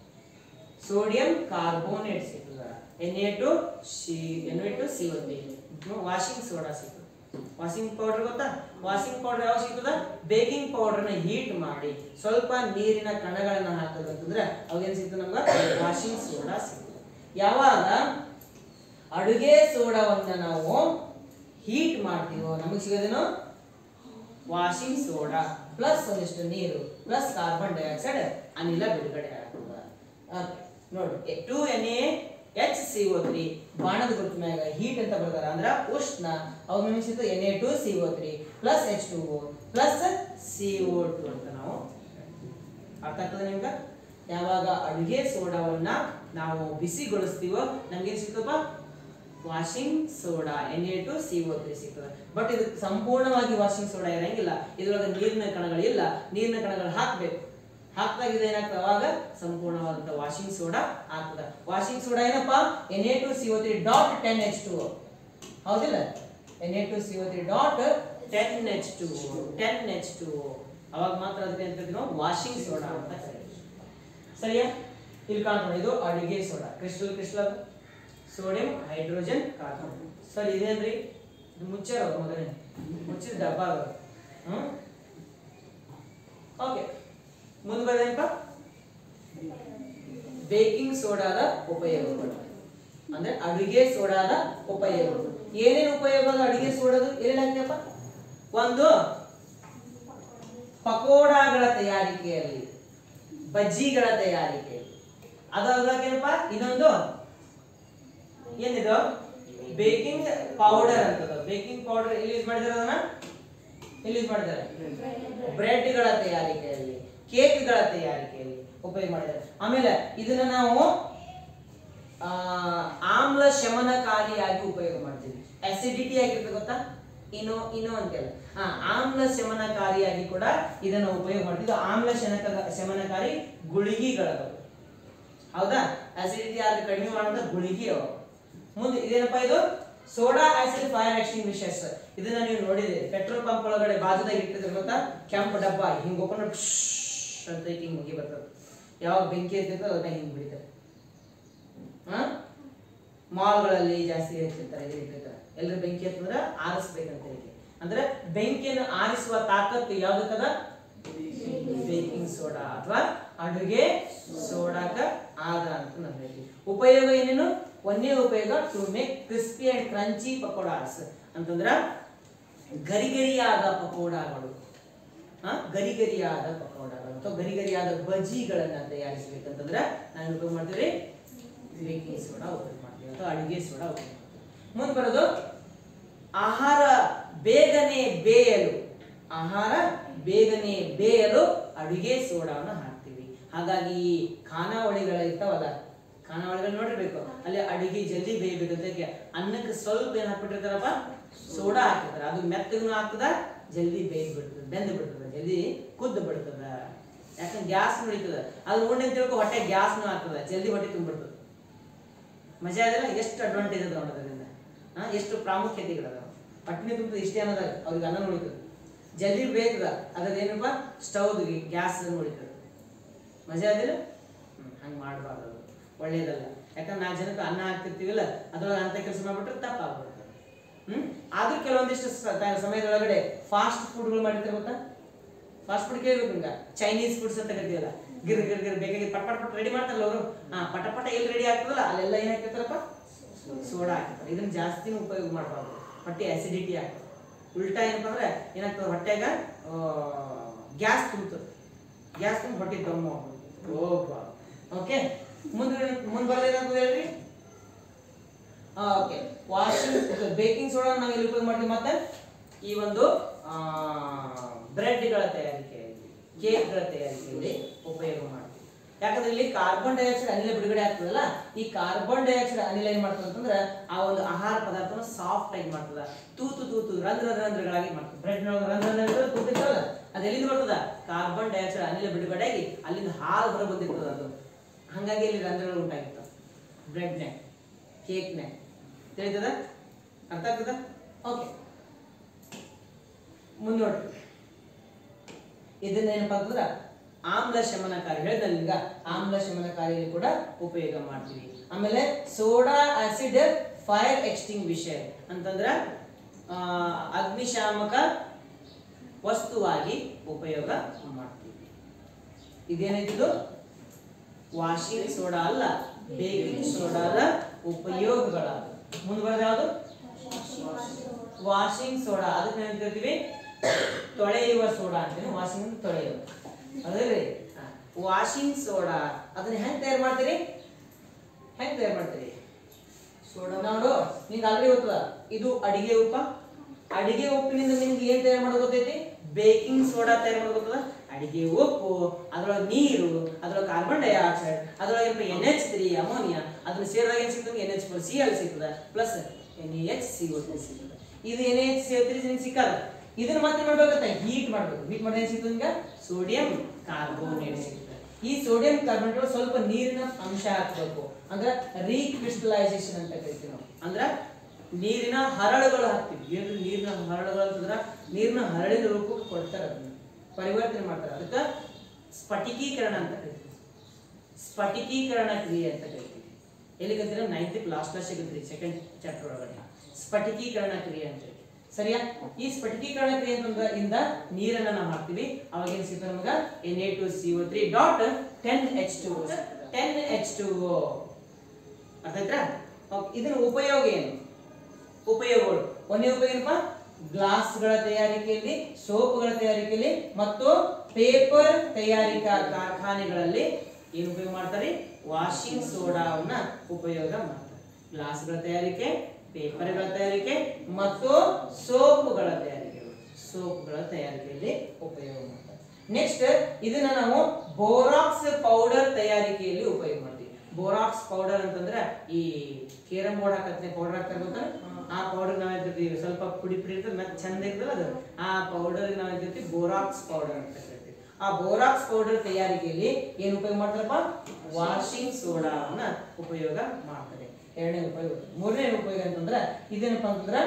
ಸೋಡಿಯಂ ಕಾರ್ಬೋನೇಟ್ ಸಿಗ್ತದ N A two C N A two C washing soda ಸಿಗ್ತದೆ ವಾಷಿಂಗ್ ಪೌಡರ್ ಗೊತ್ತಾ ವಾಷಿಂಗ್ ಪೌಡರ್ ಯಾವಾಗ ಸಿಗ್ತದ ಬೇಕಿಂಗ್ ಪೌಡರ್ನ ಹೀಟ್ ಮಾಡಿ ಸ್ವಲ್ಪ ನೀರಿನ ಕಣಗಳನ್ನ ಹಾಕೋದು ಅಂತಂದ್ರೆ ಅವಾಗೇನ್ ಸಿಗ್ತದೆ ನಮ್ಗೆ ವಾಷಿಂಗ್ ಸೋಡಾ ಸಿಗ್ತದೆ ಯಾವಾಗ ಅಡುಗೆ ಸೋಡಾವನ್ನ ನಾವು ಹೀಟ್ ಮಾಡ್ತೀವೋ ನಮಗೆ ಸಿಗೋದೇನು ವಾಷಿಂಗ್ ಸೋಡಾ ಪ್ಲಸ್ ಒಂದಿಷ್ಟು ನೀರು ಪ್ಲಸ್ ಕಾರ್ಬನ್ ಡೈಆಕ್ಸೈಡ್ ಅನಿಲ ಬಿಡುಗಡೆ ಆಗ್ತದೆ ಓಕೆ ನೋಡಿ two N A H C O three ಬಾಣದ ಗುರುತು ಮ್ಯಾಗ ಹೀಟ್ ಅಂತ ಬರ್ತಾರ ಅಂದ್ರ ಉಷ್ಣ ಅವಾಗ ನಮಗೆ ಸಿಗ್ತದೆ N A two C O three plus H two O plus C O two ಅಂತ ನಾವು ಅರ್ಥ ಆಗ್ತದೆ ನಿಮ್ಗೆ ಯಾವಾಗ ಅಡುಗೆ ಸೋಡಾವನ್ನ ನಾವು ಬಿಸಿಗೊಳಿಸ್ತೀವೋ ನಮ್ಗೆ ಸಿಗ್ತಪ್ಪ washing soda N A two C O three ಸಿಗ್ತದೆ ಬಟ್ ಇದು ಸಂಪೂರ್ಣವಾಗಿ ವಾಷಿಂಗ್ ಸೋಡಾ ಇರಂಗಿಲ್ಲ ಇದ್ರೊಳಗೆ ನೀರಿನ ಕಣಗಳಿಲ್ಲ ನೀರಿನ ಕಣಗಳು ಹಾಕ್ಬೇಕು ಹಾಕಿದಾಗ ಇದೇನಾಗ್ತದೆ ಅವಾಗ ಸಂಪೂರ್ಣವಾದಂತ ವಾಷಿಂಗ್ ಸೋಡಾ ಆಗ್ತದೆ ವಾಷಿಂಗ್ ಸೋಡಾ ಏನಪ್ಪ N A two C O three dot ten H two ಹೌದಿಲ್ಲ N A two C O three dot ten H two ten H two ಅವಾಗ ಮಾತ್ರ ಅದಕ್ಕೆ ಅಂತ ಕರಿತೀವಿ ನಾವು ವಾಷಿಂಗ್ ಸೋಡಾ ಅಂತ ಕರಿತೀವಿ ಸರಿಯಾ ಇಲ್ಲಿ ಕಾಣ್ಕೊಂಡು ಇದು ಅಡಿಗೆ soda crystal crystal sodium hydrogen carbon sir ಇದೇನ್ರಿ ಇದು ಮುಚ್ಚಾರ ಮೊದಲೇ ಮುಚ್ಚಿದ ಡಬ್ಬ ಅದು ಹ್ಮ್ ಓಕೆ ಮುಂದುವರೆದೇನಪ್ಪ ಬೇಕಿಂಗ್ ಸೋಡಾದ ಉಪಯೋಗಗಳು ಅಂದ್ರೆ ಅಡುಗೆ ಸೋಡಾದ ಉಪಯೋಗಗಳು ಏನೇನು ಉಪಯೋಗ ಅದ ಅಡುಗೆ ಸೋಡಾದು ಏನೇನು ಹಾಕ್ತಪ್ಪ ಒಂದು ಪಕೋಡಾಗಳ ತಯಾರಿಕೆಯಲ್ಲಿ ಬಜ್ಜಿಗಳ ತಯಾರಿಕೆಯಲ್ಲಿ ಅದಾದ್ಮೇಲೇನಪ್ಪ ಇನ್ನೊಂದು ಏನಿದು ಬೇಕಿಂಗ್ ಪೌಡರ್ ಅಂತದ ಬೇಕಿಂಗ್ ಪೌಡರ್ ಎಲ್ಲಿ ಯೂಸ್ ಮಾಡಿದಾರೆ ಅದನ್ನ ಎಲ್ಲಿ ಯೂಸ್ ಮಾಡಿದ್ದಾರೆ ಬ್ರೆಡ್ಗಳ ತಯಾರಿಕೆಯಲ್ಲಿ ಕೇಕ್ಗಳ ತಯಾರಿಕೆಯಲ್ಲಿ ಉಪಯೋಗ ಮಾಡಿದ್ದಾರೆ ಆಮೇಲೆ ಇದನ್ನ ನಾವು ಆ, ಆಮ್ಲ ಶಮನಕಾರಿಯಾಗಿ ಉಪಯೋಗ ಮಾಡ್ತೀವಿ ಅಸಿಡಿಟಿ ಆಗಿರ್ತದೆ ಗೊತ್ತಾ ಇನೋ ಇನೋ ಅಂತೆಲ್ಲ ಹಾ ಆಮ್ಲ ಶಮನಕಾರಿಯಾಗಿ ಕೂಡ ಇದನ್ನ ಉಪಯೋಗ ಮಾಡ್ತೀವಿ ಇದು ಆಮ್ಲ ಶನಕ ಶಮನಕಾರಿ ಗುಳಿಗೆಗಳದವು ಹೌದಾ ಅಸಿಡಿಟಿ ಆದ್ರೆ ಕಡಿಮೆ ಮಾಡುವಂತ ಗುಳಿಗೆ ಅವು ಮುಂದೆ ಇದೇನಪ್ಪ ಇದು ಸೋಡಾ ಆಸಿಡ್ ಫೈರ್ ಎಕ್ಸ್ಟಿಂಗ್ವಿಷರ್ಸ್ ಇದನ್ನ ನೀವು ನೋಡಿದಿರಿ ಪೆಟ್ರೋಲ್ ಪಂಪ್ ಒಳಗಡೆ ಬಾಜುದಾಗ ಇಟ್ಟಿದ್ರೆ ಗೊತ್ತಾ ಕೆಂಪು ಡಬ್ಬ ಹಿಂಗ್ ಓಪನ್ ಅಂತ ಹಿಂಗ್ ಮುಗಿ ಬರ್ತದೆ ಯಾವಾಗ ಬೆಂಕಿ ಇರ್ತೈತೆ ಅದನ್ನ ಹಿಂಗ್ ಬಿಡ್ತಾರೆ ಹಾ ಮಾಲ್ಗಳಲ್ಲಿ ಜಾಸ್ತಿ ಹೆಚ್ಚಿರ್ತಾರೆ ಇದು ಇಟ್ಟಿರ್ತಾರೆ ಎಲ್ಲರೂ ಬೆಂಕಿ ಹತ್ತಂದ್ರೆ ಆರಿಸ್ಬೇಕಂತ ಹೇಳಿ ಅಂದ್ರೆ ಬೆಂಕಿಯನ್ನು ಆರಿಸುವ ತಾಕತ್ತು ಯಾವ್ದಕ್ಕದ ಬೇಕಿಂಗ್ ಸೋಡಾ ಅಥವಾ ಅಡುಗೆ ಸೋಡಾಕ ಆದ ಅಂತ ನಾವು ಹೇಳ್ತೀವಿ ಉಪಯೋಗ ಏನೇನು ಒಂದೇ ಉಪಯೋಗ to make crispy and crunchy pakodas ಅಂತಂದ್ರ ಗರಿಗರಿಯಾದ ಪಕೋಡಾಗಳು ಆ, ಗರಿಗರಿಯಾದ ಪಕೋಡಾಗಳು ಅಥವಾ ಗರಿಗರಿಯಾದ ಬಜ್ಜಿಗಳನ್ನ ತಯಾರಿಸಬೇಕಂತಂದ್ರೆ ನಾವು ಉಪಯೋಗ ಮಾಡ್ತೀವಿ ಬೇಕಿಂಗ್ ಸೋಡಾ ಉಪಯೋಗ ಮಾಡ್ತೀವಿ ಅಥವಾ ಅಡಿಗೆ ಸೋಡಾ ಉಪಯೋಗ ಮಾಡ್ತೀವಿ ಮುಂದೆ ಬರೋದು ಆಹಾರ ಬೇಗನೆ ಬೇಯಲು ಆಹಾರ ಬೇಗನೆ ಬೇಯಲು ಅಡುಗೆ ಸೋಡಾವನ್ನು ಹಾಕ್ತೀವಿ ಹಾಗಾಗಿ ಈ ಖಾನಾವಳಿಗಳು ಇರ್ತಾವಲ್ಲ ಖಾನಾವಳಿಗಳು ನೋಡಿರ್ಬೇಕು ಅಲ್ಲಿ ಅಡಿಗೆ ಜಲ್ದಿ ಬೇಯಬೇಕಂತ ಅನ್ನಕ್ಕೆ ಸ್ವಲ್ಪ ಏನ್ ಹಾಕ್ಬಿಟ್ಟಿರ್ತಾರಪ್ಪ ಸೋಡಾ ಹಾಕಿರ್ತಾರೆ ಅದು ಮೆತ್ತಗೂ ಆಗ್ತದ ಜಲ್ದಿ ಬೇಯ್ದು ಬಿಡ್ತದೆ ಬೆಂದು ಬಿಡ್ತದ ಜಲ್ದಿ ಕುದ್ದು ಬಿಡ್ತದ ಯಾಕಂದ್ರೆ ಗ್ಯಾಸ್ ನಡೀತದ ಅದು ಉಂಡೆ ಅಂತ ತಿಳ್ಕೊ ಹೊಟ್ಟೆ ಗ್ಯಾಸ್ನು ಆಗ್ತದ ಜಲ್ದಿ ಹೊಟ್ಟೆ ತುಂಬಿಡ್ತದೆ ಮಜಾ ಅದಲ್ಲ ಎಷ್ಟು ಅಡ್ವಾಂಟೇಜ್ ಅದ ಅದರಿಂದ ಹಾ ಎಷ್ಟು ಪ್ರಾಮುಖ್ಯತೆಗಳದ ಪಟ್ನಿ ತುಂಬ ಇಷ್ಟೇ ಅನ್ನೋದ ಅವ್ರಿಗೆ ಅನ್ನ ನೋಡಿತದ ಜಲ್ದಿ ಬೇಕದ ಅದೇನಪ್ಪ ಸ್ಟವ್ಗೆ ಗ್ಯಾಸ್ ನೋಡಿತದ ಮಜಾ ಅದಿಲ್ಲ ಹ್ಮ್ ಹಂಗೆ ಮಾಡಬಾರ್ದು ಅದು ಒಳ್ಳೇದಲ್ಲ ಯಾಕಂದ್ರೆ ನಾಲ್ಕು ಜನಕ್ಕೆ ಅನ್ನ ಹಾಕ್ತಿರ್ತೀವಲ್ಲ ಅದ್ರೊಳಗೆ ಅಂತ ಕೆಲಸ ಮಾಡ್ಬಿಟ್ರೆ ತಪ್ಪಾಗ್ಬಿಡ್ತದೆ ಹ್ಮ್ ಆದ್ರೂ ಕೆಲವೊಂದಿಷ್ಟು ಸ- ತ- ಸಮಯದೊಳಗಡೆ ಫಾಸ್ಟ್ ಫುಡ್ಗಳು ಮಾಡಿರ್ತಾರೆ ಗೊತ್ತಾ ಫಾಸ್ಟ್ ಫುಡ್ ಕೇಳ್ಬೇಕು ನಿಮ್ಗೆ ಚೈನೀಸ್ ಫುಡ್ಸ್ ಅಂತ ಕರಿತೀವಲ್ಲ ಗಿರ್ ಗಿರ್ ಗಿರ್ ಬೇಕಾಗಿ ಪಟ್ ಪಟ್ ಪಟ್ ರೆಡಿ ಮಾಡ್ತಾರಲ್ಲ ಅವರು ಹಾ ಪಟ ಪಟ ಎಲ್ಲಿ ರೆಡಿ ಆಗ್ತದಲ್ಲ ಅಲ್ಲೆಲ್ಲ ಏನ್ ಹಾಕಿರ್ತಾರಪ್ಪ ಸೋಡಾ ಹಾಕಿರ್ತಾರೆ ಇದನ್ನ ಜಾಸ್ತಿನೂ ಉಪಯೋಗ ಮಾಡಬಾರ್ದು ಹೊಟ್ಟೆ ಆಸಿಡಿಟಿ ಆಗ್ತದೆ ಉಲ್ಟಾ ಏನಪ್ಪ ಅಂದ್ರೆ ಏನಾಗ್ತದೆ ಹೊಟ್ಟೆಗ ಗ್ಯಾಸ್ ತುಂಬುತ್ತದೆ ಗ್ಯಾಸ್ ತುಂಬ ಹೊಟ್ಟೆ ದಮ್ಮು ಹೋಗ್ಬಾರ್ದು ಓಕೆ ಮುಂದೆ ಮುಂದೆ ಬರೋದೇನಾಗ್ತದೆ ಹೇಳ್ರಿ ಓಕೆ ವಾಷಿಂಗ್ ಬೇಕಿಂಗ್ ಸೋಡಾ ನಾವು ಎಲ್ಲಿ ಉಪಯೋಗ ಮಾಡ್ತೀವಿ ಮತ್ತೆ ಈ ಒಂದು ಬ್ರೆಡ್ಗಳ ತಯಾರಿಕೆಯಲ್ಲಿ ಕೇಕ್ಗಳ ತಯಾರಿಕೆಯಲ್ಲಿ ಉಪಯೋಗ ಮಾಡ್ತೀವಿ ಯಾಕಂದ್ರೆ ಇಲ್ಲಿ ಕಾರ್ಬನ್ ಡೈಆಕ್ಸೈಡ್ ಅನಿಲ ಬಿಡುಗಡೆ ಆಗ್ತದಲ್ಲ ಈ ಕಾರ್ಬನ್ ಡೈಆಕ್ಸೈಡ್ ಅನಿಲ ಏನ್ ಮಾಡ್ತದೆ ಅಂತಂದ್ರೆ ಆ ಒಂದು ಆಹಾರ ಪದಾರ್ಥನ ಸಾಫ್ಟ್ ಆಗಿ ಮಾಡ್ತದ ತೂತು ತೂತು ರಂಧ್ರ ರಂಧ್ರಗಳಾಗಿ ಮಾಡ್ತದೆ ಬ್ರೆಡ್ ರಂಧ್ರ ರಂಧ್ರ ತೂತಿರ್ತಲ್ಲ ಅದು ಎಲ್ಲಿಂದ ಬರ್ತದ ಕಾರ್ಬನ್ ಡೈಆಕ್ಸೈಡ್ ಅನಿಲ ಬಿಡುಗಡೆಯಾಗಿ ಅಲ್ಲಿಂದ ಹಾಲು ಹೊರ ಬಂದಿರ್ತದ ಅದು ಹಂಗಾಗಿ ಇಲ್ಲಿ ರಂಧ್ರಗಳು ಉಂಟಾಗಿರ್ತವೆ ಬ್ರೆಡ್ನ್ಯಾಗ ಕೇಕ್ನ್ಯಾಗ ತಿಳಿತದ ಅರ್ಥ ಆಗ್ತದ ಓಕೆ ಮುಂದೆ ನೋಡ್ರಿ ಇದನ್ನ ಏನಪ್ಪಾ ಅಂತಂದ್ರ ಆಮ್ಲ ಶಮನಕಾರಿ ಹೇಳಿದ್ನಲ್ಲ ಈಗ ಆಮ್ಲ ಶಮನಕಾರಿಯಲ್ಲಿ ಕೂಡ ಉಪಯೋಗ ಮಾಡ್ತೀವಿ ಆಮೇಲೆ ಸೋಡಾ ಆಸಿಡ್ ಫೈರ್ ಎಕ್ಸ್ಟಿಂಗ್ವಿಷರ್ ಅಂತಂದ್ರ ಆ, ಅಗ್ನಿಶಾಮಕ ವಸ್ತುವಾಗಿ ಉಪಯೋಗ ಮಾಡ್ತೀವಿ ಇದೇನೈತಿದು ವಾಷಿಂಗ್ ಸೋಡಾ ಅಲ್ಲ ಬೇಕಿಂಗ್ ಸೋಡಾದ ಉಪಯೋಗಗಳಾದ ಮುಂದೆ ಬರೋದು ಯಾವುದು ವಾಷಿಂಗ್ ಸೋಡಾ ಅದಕ್ಕೆ ಏನ್ ಕರಿತೀವಿ ತೊಳೆಯುವ ಸೋಡಾ ಅಂತೀನಿ ವಾಷಿಂಗ್ ತೊಳೆಯುವ ಅದ್ರಿ ವಾಷಿಂಗ್ ಸೋಡಾ ಅದನ್ನ ಹೆಂಗ್ ತಯಾರು ಮಾಡ್ತೀರಿ ಹೆಂಗ್ ತಯಾರು ಮಾಡ್ತೀರಿ ಸೋಡಾ ನೋಡು ನಿಂಗೆ ಆಲ್ರೆಡಿ ಗೊತ್ತದ ಇದು ಅಡಿಗೆ ಉಪ್ಪ ಅಡಿಗೆ ಉಪ್ಪಿನಿಂದ ನಿಮ್ಗೆ ಏನ್ ತಯಾರು ಮಾಡೋದು ಗೊತ್ತೈತಿ ಬೇಕಿಂಗ್ ಸೋಡಾ ತಯಾರು ಮಾಡೋದು ಗೊತ್ತದ ಅಡಿಗೆ ಉಪ್ಪು ಅದ್ರೊಳಗೆ ನೀರು ಅದ್ರೊಳಗೆ ಕಾರ್ಬನ್ ಡೈಆಕ್ಸೈಡ್ ಅದ್ರೊಳಗೆ ಎನ್ ಎಚ್ ತ್ರೀ ಅಮೋನಿಯಾ ಅದನ್ನ ಸೇರಿದಾಗ ಏನ್ ಸಿಗ್ತದೆ N H four C L ಸಿಗ್ತದೆ plus N H C O three ಸಿಗ್ತದೆ ಇದು N H C O three ನಿಮ್ಗೆ ಸಿಕ್ಕಲ್ಲ ಇದನ್ನ ಮತ್ತೆ ಮಾಡ್ಬೇಕಂತ ಹೀಟ್ ಮಾಡ್ಬೇಕು ಹೀಟ್ ಮಾಡಿದ್ರೆ ಏನ್ ಸಿಗ್ತದೆ ನಿಮ್ಗೆ ಸೋಡಿಯಂ ಕಾರ್ಬೋನೇಟ್ ಸಿಗ್ತದೆ ಈ ಸೋಡಿಯಂ ಕಾರ್ಬೋನೇಟ್ ಸ್ವಲ್ಪ ನೀರಿನ ಅಂಶ ಹಾಕ್ಬೇಕು ಅಂದ್ರೆ ರೀಕ್ರಿಸ್ಟಲೈಸೇಷನ್ ಅಂತ ಕರಿತೀವಿ ನಾವು ಅಂದ್ರೆ ನೀರಿನ ಹರಳುಗಳು ಹಾಕ್ತೀವಿ ಏನು ನೀರಿನ ಹರಳುಗಳು ಅಂತಂದ್ರ ನೀರಿನ ಹರಳಿನ ರೂಪಕ್ಕೆ ಕೊಡ್ತಾರೆ ಅದನ್ನ ಪರಿವರ್ತನೆ ಮಾಡ್ತಾರೆ ಅದಕ್ಕೆ ಸ್ಫಟಿಕೀಕರಣ ಅಂತ ಕರಿತೀವಿ ಸ್ಫಟಿಕೀಕರಣ ಕ್ರಿಯೆ ಅಂತ ಕರಿತೀವಿ ಎಲ್ಲಿ ಕಲ್ತಿರ ನೈನ್ತ್ ಲಾಸ್ಟ್ ಕ್ಲಾಸ್ ಸಿಗುತ್ತೆ ಸೆಕೆಂಡ್ ಚಾಪ್ಟರ್ ಒಳಗಡೆ ಸ್ಫಟಿಕೀಕರಣ ಕ್ರಿಯೆ ಅಂತ ಹೇಳಿ ಸರಿಯಾ ಈ ಸ್ಫಟಿಕೀಕರಣ ಕ್ರಿಯೆ ಅಂತಂದ್ರ ಇಂದ ನೀರನ್ನ ನಾವು ಹಾಕ್ತಿವಿ ಅವಾಗ ಏನ್ ಸಿಗ್ತದೆ ನಮಗ N A two C O three dot ten H two ten H two ಅರ್ಥ ಆಯ್ತಾ Okay, ಇದರ ಉಪಯೋಗ ಏನು ಉಪಯೋಗಗಳು ಒಂದೇ ಉಪಯೋಗ ಏನಪ್ಪ ಗ್ಲಾಸ್ಗಳ ತಯಾರಿಕೆಯಲ್ಲಿ ಸೋಪ್ಗಳ ತಯಾರಿಕೆಯಲ್ಲಿ ಮತ್ತು ಪೇಪರ್ ತಯಾರಿಕಾ ಕಾರ್ಖಾನೆಗಳಲ್ಲಿ ಏನು ಉಪಯೋಗ ಮಾಡ್ತಾರೆ ವಾಷಿಂಗ್ ಸೋಡಾವನ್ನ ಉಪಯೋಗ ಮಾಡ್ತಾರೆ ಗ್ಲಾಸ್ಗಳ ತಯಾರಿಕೆ ಪೇಪರ್ಗಳ ತಯಾರಿಕೆ ಮತ್ತು ಸೋಪುಗಳ ತಯಾರಿಕೆಗಳು ಸೋಪುಗಳ ತಯಾರಿಕೆಯಲ್ಲಿ ಉಪಯೋಗ ಮಾಡ್ತಾರೆ ನೆಕ್ಸ್ಟ್ ಇದನ್ನ ನಾವು ಬೋರಾಕ್ಸ್ ಪೌಡರ್ ತಯಾರಿಕೆಯಲ್ಲಿ ಉಪಯೋಗ ಮಾಡ್ತೀವಿ ಬೋರಾಕ್ಸ್ ಪೌಡರ್ ಅಂತಂದ್ರೆ ಈ ಕೇರಂ ಬೋರ್ಡ್ ಹಾಕತ್ತೆ ಪೌಡರ್ ಹಾಕ್ತಾರೆ ಗೊತ್ತಾ ಆ ಪೌಡರ್ ನಾವ್ ಇರ್ತೀವಿ ಸ್ವಲ್ಪ ಪುಡಿ ಪುಡಿ ಇರ್ತದೆ ಮತ್ತೆ ಚಂದ ಇರ್ತದೆ ಅದು ಆ ಪೌಡರ್ ನಾವ್ ಇರ್ತೀವಿ ಬೋರಾಕ್ಸ್ ಪೌಡರ್ ಅಂತ ಕರಿತೀವಿ ಆ ಬೋರಾಕ್ಸ್ ಪೌಡರ್ ತಯಾರಿಕೆಯಲ್ಲಿ ಏನ್ ಉಪಯೋಗ ಮಾಡ್ತಾರಪ್ಪ ವಾಷಿಂಗ್ ಸೋಡಾವನ್ನ ಉಪಯೋಗ ಮಾಡ್ತಾರೆ ಎರಡನೇ ಉಪಯೋಗ ಮೂರನೇ ಉಪಯೋಗ ಅಂತಂದ್ರೆ ಇದೇನಪ್ಪ ಅಂತಂದ್ರೆ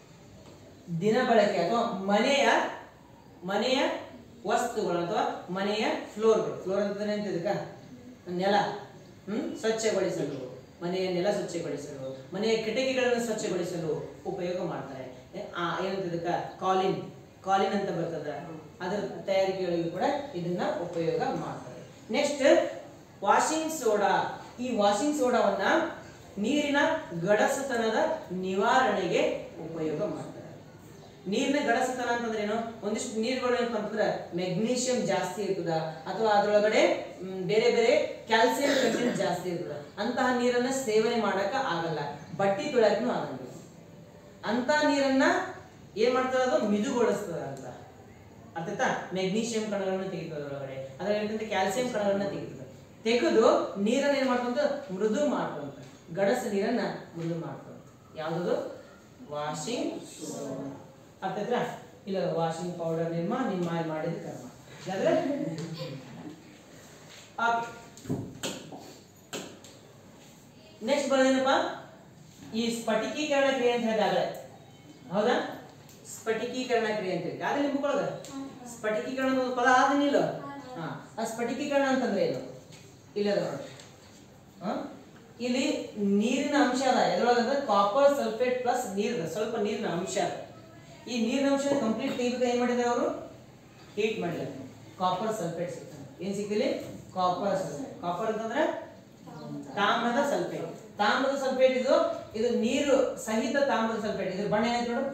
ದಿನ ಬಳಕೆ ಅಥವಾ ಮನೆಯ ಮನೆಯ ವಸ್ತುಗಳು ಅಥವಾ ಮನೆಯ ಫ್ಲೋರ್ಗಳು ಫ್ಲೋರ್ ಅಂತಂದ್ರೆ ಎಂತ ಇದಕ್ಕ ನೆಲ ಹ್ಮ್ ಸ್ವಚ್ಛಗೊಳಿಸಲು ಮನೆಯ ನೆಲ ಸ್ವಚ್ಛಗೊಳಿಸಲು ಮನೆಯ ಕಿಟಕಿಗಳನ್ನು ಸ್ವಚ್ಛಗೊಳಿಸಲು ಉಪಯೋಗ ಮಾಡ್ತಾರೆ ಎ- ಆ ಏನಂತ ಇದಕ್ಕ ಕಾಲಿನ್ ಕಾಲಿನ್ ಅಂತ ಬರ್ತದ ಅದರ ತಯಾರಿಕೆಗಳಿಗೂ ಕೂಡ ಇದನ್ನ ಉಪಯೋಗ ಮಾಡ್ತಾರೆ ನೆಕ್ಸ್ಟ್ ವಾಷಿಂಗ್ ಸೋಡಾ ಈ ವಾಷಿಂಗ್ ಸೋಡಾವನ್ನ ನೀರಿನ ಗಡಸುತನದ ನಿವಾರಣೆಗೆ ಉಪಯೋಗ ಮಾಡ್ತಾರೆ ನೀರಿನ ಗಡಸುತನ ಅಂತಂದ್ರೆ ಏನು ಒಂದಿಷ್ಟು ನೀರುಗಳು ಏನಪ್ಪ ಅಂತಂದ್ರೆ ಮೆಗ್ನೀಷಿಯಂ ಜಾಸ್ತಿ ಇರ್ತದ ಅಥವಾ ಅದರೊಳಗಡೆ ಮ್, ಬೇರೆ ಬೇರೆ ಕ್ಯಾಲ್ಸಿಯಂ ಕಂಟೆಂಟ್ ಜಾಸ್ತಿ ಇರ್ತದ ಅಂತಹ ನೀರನ್ನ ಸೇವನೆ ಮಾಡಕ ಆಗಲ್ಲ ಬಟ್ಟಿ ತೊಳೆಯಕ್ಕೂ ಆಗಂಗಿಲ್ಲ ಅಂತ ನೀರನ್ನ ಏನ್ ಮಾಡ್ತದ ಅದು ಮಿದುಗೊಳಿಸ್ತದ ಅಂತ ಅರ್ಥಾಯ್ತಾ ಮೆಗ್ನೀಷಿಯಂ ಕಣಗಳನ್ನು ತೆಗಿತದೆ ಅದರೊಳಗಡೆ ಅದರಲ್ಲಿ ಕ್ಯಾಲ್ಸಿಯಂ ಕಣಗಳನ್ನ ತೆಗಿತದೆ ತೆಗೆದು ನೀರನ್ನ ಏನ್ ಮಾಡ್ತಂತ ಮೃದು ಮಾಡ್ತಂತ ಗಡಸ ನೀರನ್ನ ಮೃದು ಮಾಡ್ತಂತ ಯಾವ್ದದು ವಾಷಿಂಗ್ ಅರ್ಥಾಯ್ತಾ ಇಲ್ಲ ವಾಷಿಂಗ್ ಪೌಡರ್ ನಿರ್ಮ ನಿಮ್ಮ ಮಾಡಿದ ಕರ್ಮ ಯಾದ್ರೆ ನೆಕ್ಸ್ಟ್ ಬರೋದೇನಪ್ಪ ಈ ಸ್ಫಟಿಕೀಕರಣ ಕ್ರಿಯೆ ಅಂತ ಹೇಳಿದಾಗಲೇ ಹೌದಾ ಸ್ಫಟಿಕೀಕರಣ ಕ್ರಿಯೆ ಅಂತ ಹೇಳಿ ಅದೇ ನಿಮ್ಗೊಳಗ ಸ್ಫಟಿಕೀಕರಣ ಅನ್ನೋ ಒಂದು ಪದ ಆದನಿಲ್ಲ ಹಾ ಆ ಸ್ಫಟಿಕೀಕರಣ ಅಂತಂದ್ರೆ ಏನು ಇಲ್ಲ ನೋಡಿ ಹಾ? ಇಲ್ಲಿ ನೀರಿನ ಅಂಶ ಅದ ಎದ್ರೊಳಗಂದ್ರೆ ಕಾಪರ್ ಸಲ್ಫೇಟ್ ಪ್ಲಸ್ ನೀರಿನ ಸ್ವಲ್ಪ ನೀರಿನ ಅಂಶ ಅದ ಈ ನೀರಿನ ಅಂಶ ಕಂಪ್ಲೀಟ್ ತೆಗಿಬೇಕು ಏನ್ ಮಾಡಿದ್ದಾರೆ ಅವರು ಹೀಟ್ ಮಾಡಿದ್ದಾರೆ ಕಾಪರ್ ಸಲ್ಫೇಟ್ ಸಿಗ್ತದೆ ಏನ್ ಸಿಗ್ತಿಲ್ಲಿ ಕಾಪರ್ ಸಲ್ಫೇಟ್ ಕಾಪರ್ ಅಂತಂದ್ರೆ ತಾಮ್ರದ ಸಲ್ಫೇಟ್ ತಾಮ್ರದ ಸಲ್ಫೇಟ್ ಇದು ಇದು ನೀರು ಸಹಿತ ತಾಮ್ರದ ಸಲ್ಫೇಟ್ ಇದ್ರ ಬಣ್ಣ ಏನಾಯ್ತು ನೋಡು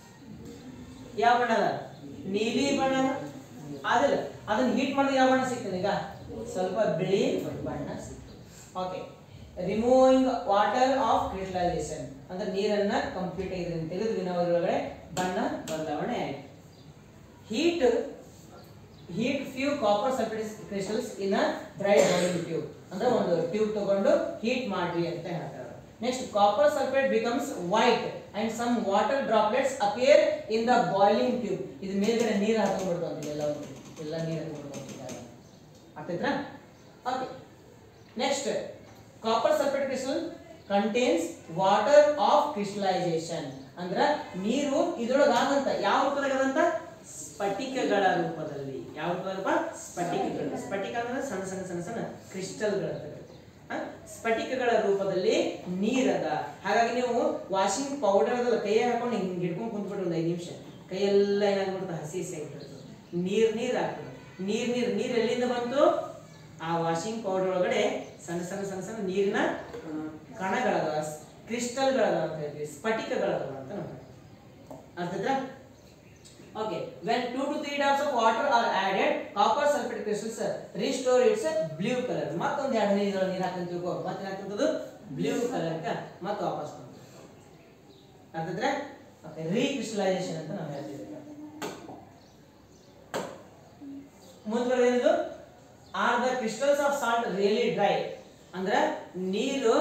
ಯಾವ ಬಣ್ಣ ಅದ ನೀಲಿ ಬಣ್ಣ ಅದ ಅದಿಲ್ಲ ಅದನ್ನ ಹೀಟ್ ಮಾಡಿದ್ರೆ ಯಾವ ಬಣ್ಣ ಸಿಗ್ತದೆ ಈಗ ಸ್ವಲ್ಪ ಬಿಳಿ ಬಣ್ಣ ಸಿಗ್ತದೆ okay removing water of crystallisation ಅಂದ್ರೆ ನೀರನ್ನ ಕಂಪ್ಲೀಟ್ ಇದನ್ನ ತೆಗೆದು ನಾವು ಇದರೊಳಗಡೆ ಬಣ್ಣ ಬದಲಾವಣೆ ಆಯ್ತು heat heat few copper sulphate crystals in a dry boiling tube ಅಂದ್ರೆ ಒಂದು ಟ್ಯೂಬ್ ತಗೊಂಡು ಹೀಟ್ ಮಾಡ್ರಿ ಅಂತ ಹೇಳ್ತಾರೆ next copper sulphate becomes white and some water droplets appear in the boiling tube ಇದು ಮೇಲ್ಗಡೆ ನೀರು ಹಾಕೊಂಡ್ಬಿಡ್ತು ಎಲ್ಲ ಎಲ್ಲ ನೀರು ಹಾಕೊಂಡ್ಬಿಡ್ತು ಆಗ್ತೈತ್ರಾ okay next copper sulphate crystal contains water of crystallisation ಅಂದ್ರ ನೀರು ಇದ್ರೊಳಗ ಆಗಂತ ಯಾವ ರೂಪದಾಗದಂತ ಸ್ಫಟಿಕಗಳ ರೂಪದಲ್ಲಿ ಯಾವ ರೂಪದಲ್ಲಪ್ಪ ಸ್ಫಟಿಕಗಳು ಸ್ಫಟಿಕ ಅಂದ್ರೆ ಸಣ್ಣ ಸಣ್ಣ ಸಣ್ಣ ಸಣ್ಣ ಕ್ರಿಸ್ಟಲ್ಗಳ ಸ್ಫಟಿಕಗಳ ರೂಪದಲ್ಲಿ ನೀರದ ಹಾಗಾಗಿ ನೀವು ವಾಷಿಂಗ್ ಪೌಡರ್ ಅದಲ್ಲ ಕೈಯಾಗ ಹಾಕೊಂಡು ಹಿಂಗೆ ಹಿಡ್ಕೊಂಡು ಕುಂತ್ಬಿಟ್ರೆ ಒಂದು ಐದು ನಿಮಿಷ ಕೈಯೆಲ್ಲ ಏನಾಗ್ಬಿಡ್ತದೆ ಹಸಿ ಹಸಿ ಆಗಿಬಿಡ್ತದೆ ನೀರ್ ನೀರ್ ಆಗ್ತದೆ ನೀರ್ ನೀರ್ ನೀರ್ ಎಲ್ಲಿಂದ ಬಂತು ಆ ವಾಷಿಂಗ್ ಪೌಡರ್ ಒಳಗಡೆ ಸಣ್ಣ ಸಣ್ಣ ಸಣ್ಣ ಸಣ್ಣ ನೀರಿನ ಆ, ಕಣಗಳದ ಕ್ರಿಸ್ಟಲ್ಗಳದ ಅಂತ ಹೇಳ್ತೀವಿ ಸ್ಫಟಿಕಗಳದ ಅಂತ ನಾವು ಅರ್ಥಾಯ್ತಾ okay when two to three drops of water are added copper sulphate crystals restore its blue colour ಮತ್ತೊಂದು ಎರಡು ನೀರು ನೀರು ಹಾಕಂತ ತಿಳ್ಕೊ ಮತ್ತೆ ಹಾಕಂತದ್ದು ಬ್ಲೂ ಕಲರ್ ಮತ್ತೆ ವಾಪಸ್ ಬಂತು ಅರ್ಥಾಯ್ತಾ ಓಕೆ ರೀಕ್ರಿಸ್ಟಲೈಸೇಷನ್ ಅಂತ ನಾವು ಹೇಳ್ತೀವಿ ಮುಂದುವರೆದು are the crystals of salt really dry ಅಂದ್ರ ನೀರು